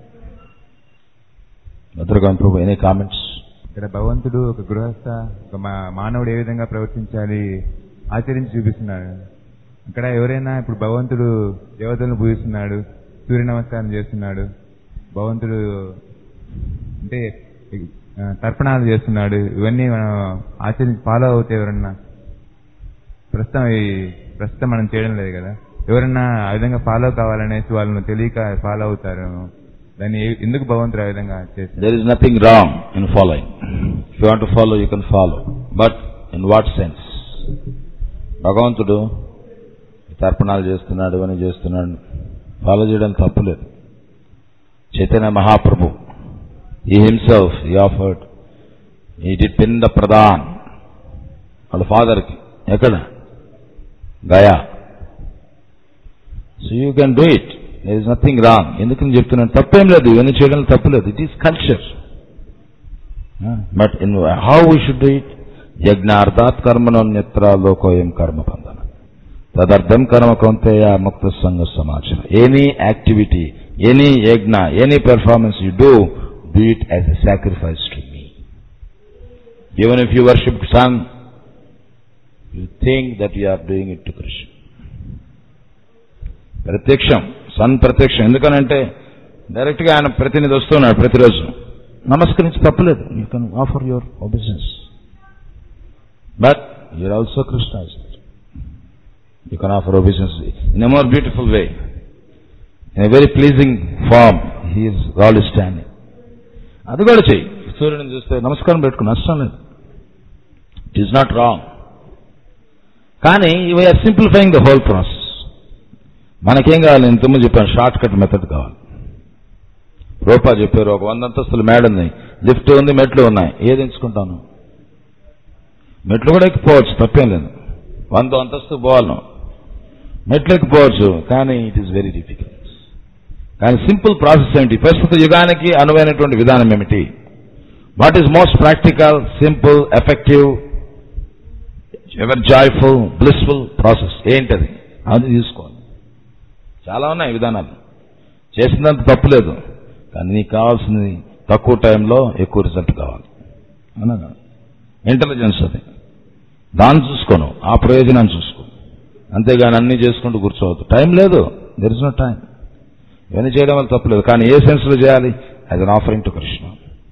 భద్రకాం ప్రభు ఎనీ కామెంట్స్ ఇక్కడ భగవంతుడు ఒక గృహస్థ ఒక మా- మానవుడు ఏ విధంగా ప్రవర్తించాలి ఆచరించి చూపిస్తున్నాడు అక్కడ ఎవరైనా ఇప్పుడు భగవంతుడు దేవతలను పూజిస్తున్నాడు సూర్య నమస్కారం చేస్తున్నాడు భగవంతుడు అంటే ఆ, తర్పణాలు చేస్తున్నాడు ఇవన్నీ మనం ఆచరించి ఫాలో అవుతే ఎవరన్నా ప్రస్తుతం ఈ ప్రస్తుతం మనం చేయడం లేదు కదా ఎవరన్నా ఆ విధంగా ఫాలో కావాలనేసి వాళ్ళను తెలియక ఫాలో అవుతారు దాన్ని ఏ- ఎందుకు భగవంతుడు ఆ విధంగా చేస్తారు There is nothing wrong in following. If you want to follow, you can follow. But in what sense? భగవంతుడు తర్పణాలు చేస్తున్నాడు అని చేస్తున్నాడు ఫాలో చేయడం తప్పులేదు చైతన్య మహాప్రభు ఈ హిమ్సెల్ఫ్ ఈ ఆఫర్డ్ ఈ డి పింద ప్రధాన్ వాళ్ళ ఫాదర్కి ఎక్కడ గయా so you can do it there is nothing wrong ఎందుకు నేను చెప్తున్నాను తప్పేం లేదు ఇవన్నీ చేయడం తప్పులేదు it is culture but in how we should do it యజ్ఞార్థాత్ కర్మణోన్యత్ర లోకోయం కర్మ బంధన తదర్థం కర్మ కొంతేయ ముక్త సంఘ సమాచారం any activity any yajna any performance you do do it as a sacrifice to me even if you worship sun you think that you are doing it to Krishna ప్రత్యక్షం సన్ ప్రత్యక్షం ఎందుకనంటే డైరెక్ట్ గా ఆయన ప్రతినిధి వస్తున్నాడు ప్రతిరోజు నమస్కరించి తప్పలేదు you can offer your business but you're also Krishna you can offer business in a more beautiful way in a very pleasing form he is all is standing అది కూడా చెయ్యి సూర్యుని చూస్తే నమస్కారం పెట్టుకుని నష్టం లేదు ఇట్ ఈస్ నాట్ రాంగ్ కానీ we are simplifying the whole process మనకేం కావాలి నేను తుమ్ము చెప్పాను షార్ట్ కట్ మెథడ్ కావాలి రూపా చెప్పారు ఒక వంద అంతస్తుల మేడ ఉంది లిఫ్ట్ ఉంది మెట్లు ఉన్నాయి ఏది ఎంచుకుంటాను మెట్లు కూడా ఎక్కిపోవచ్చు తప్పేం లేదు వంద అంతస్తు పోవాలి మెట్లు ఎక్కిపోవచ్చు కానీ ఇట్ ఈస్ వెరీ డిఫికల్ట్ కానీ సింపుల్ ప్రాసెస్ ఏమిటి ప్రస్తుత యుగానికి అనువైనటువంటి విధానం ఏమిటి what is most practical simple effective ever joyful blissful process ఏంటది అది తీసుకోవాలి చాలా ఉన్నాయి విధానాలు చేసినంత తప్పులేదు కానీ నీకు కావాల్సింది తక్కువ టైంలో ఎక్కువ రిజల్ట్ కావాలి అవునా ఇంటెలిజెన్స్ అది దాన్ని చూసుకోను ఆ ప్రయోజనాన్ని చూసుకో అంతేగాని అన్ని చేసుకుంటూ కూర్చోవద్దు టైం లేదు దెర్ ఇస్ నో టైం ఇవన్నీ చేయడం వల్ల తప్పులేదు కానీ ఏ సెన్స్లో చేయాలి as an offering to Krishna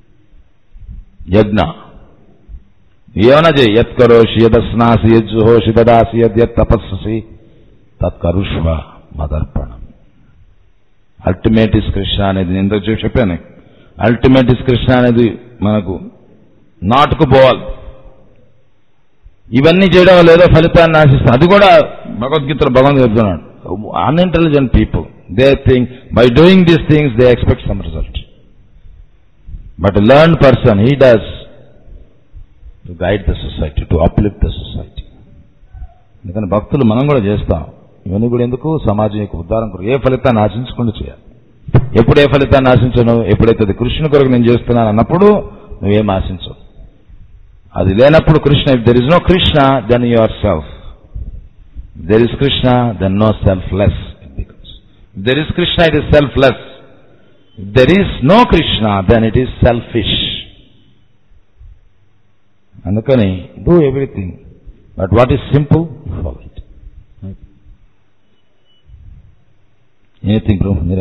యజ్ఞ ఏమైనా చేయి యత్ కరోషి యదస్నాసి యజ్జుహోషి దదాసి యద్ తపస్సి తత్కరుష్వ మదర్పణం అల్టిమేట్ ఇస్ కృష్ణ అనేది నేను ఇంతకు చెప్పి చెప్పాను అల్టిమేట్ ఇస్ కృష్ణ అనేది మనకు నాటుకు పోవాలి ఇవన్నీ చేయడం వల్ల ఏదో ఫలితాన్ని ఆశిస్తాం అది కూడా భగవద్గీతలో భగవంతుడు చెప్తున్నాడు unintelligent people they think by doing these things they expect some result but learned person he does to guide the society to uplift the society ఎందుకని భక్తులు మనం కూడా చేస్తాం ఇవన్నీ కూడా ఎందుకు సమాజం యొక్క ఉద్ధారం కొరకు ఏ ఫలితాన్ని ఆశించకుండా చేయాలి ఎప్పుడు ఏ ఫలితాన్ని ఆశించను ఎప్పుడైతే అది కృష్ణుని కొరకు నేను చేస్తున్నాను అన్నప్పుడు నువ్వేం ఆశించవు అది లేనప్పుడు Krishna if there is no Krishna then yourself there is Krishna then no selfless becomes there is Krishna it is selfless there is no Krishna then it is selfish అందుకని do everything but what is simple follow it anything bro Meera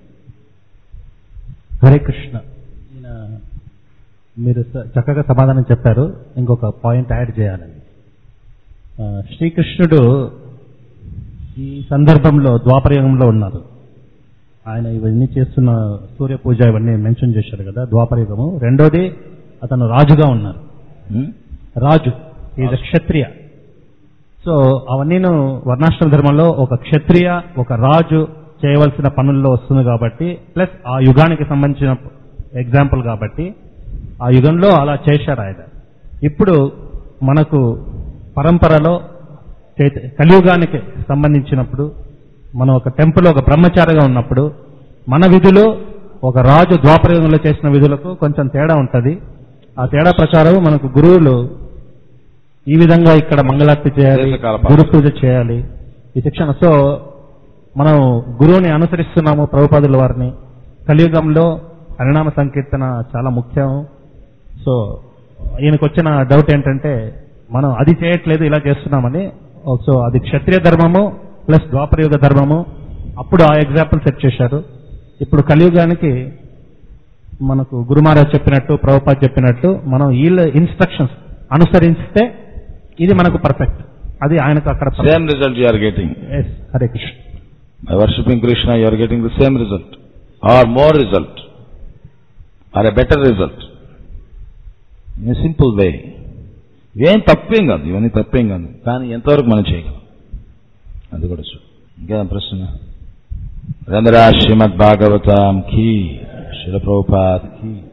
Hare Krishna ఈయన మీరు స- చక్కగా సమాధానం చెప్పారు ఇంకొక పాయింట్ యాడ్ చేయాలని ఆ, శ్రీకృష్ణుడు ఈ సందర్భంలో ద్వాపరయుగంలో ఉన్నారు ఆయన ఇవన్నీ చేస్తున్న సూర్య పూజ ఇవన్నీ మెన్షన్ చేశారు కదా ద్వాపరయుగము రెండోది అతను రాజుగా ఉన్నారు రాజు ఈజ్ క్షత్రియ సో అవన్నీను వర్ణాశ్రమ ధర్మంలో ఒక క్షత్రియ ఒక రాజు చేయవలసిన పనుల్లో వస్తుంది కాబట్టి ప్లస్ ఆ యుగానికి సంబంధించిన ఎగ్జాంపుల్ కాబట్టి ఆ యుగంలో అలా చేశారు ఆయన ఇప్పుడు మనకు పరంపరలో చైత- కలియుగానికి సంబంధించినప్పుడు మనం ఒక టెంపుల్ ఒక బ్రహ్మచారిగా ఉన్నప్పుడు మన విధులు ఒక రాజు ద్వాపరయుగంలో చేసిన విధులకు కొంచెం తేడా ఉంటది ఆ తేడా ప్రకారం మనకు గురువులు ఈ విధంగా ఇక్కడ మంగళార్తి చేయాలి దేశకాల పాలన. గురు పూజ చేయాలి ఈ శిక్షణ సో మనం గురువుని అనుసరిస్తున్నాము ప్రభుపాదుల వారిని కలియుగంలో హరినామ సంకీర్తన చాలా ముఖ్యం సో ఈయనకు వచ్చిన డౌట్ ఏంటంటే మనం అది చేయట్లేదు ఇలా చేస్తున్నామని సో అది క్షత్రియ ధర్మము ప్లస్ ద్వాపరయుగ ధర్మము అప్పుడు ఆ ఎగ్జాంపుల్ సెట్ చేశారు ఇప్పుడు కలియుగానికి మనకు గురుమహారాజ్ చెప్పినట్టు ప్రభుపాద్ చెప్పినట్టు మనం వీళ్ళ ఇన్స్ట్రక్షన్స్ అనుసరిస్తే ఇది మనకు పర్ఫెక్ట్ అది ఆయనకు అక్కడ perfect. Same result you are getting. Yes, Hare Krishna By worshipping Krishna, you are getting the same result. Or more result. Or a better result. In a simple way. ఇవేం తప్పేం కాదు ఇవన్నీ తప్పేం కాదు కానీ ఎంతవరకు మనం చేయగలం అది కూడా చూ ఇంకేదా ప్రశ్న రంధ్రా శ్రీమద్ భాగవతం కీ శిల ప్రభుపాద్ కీ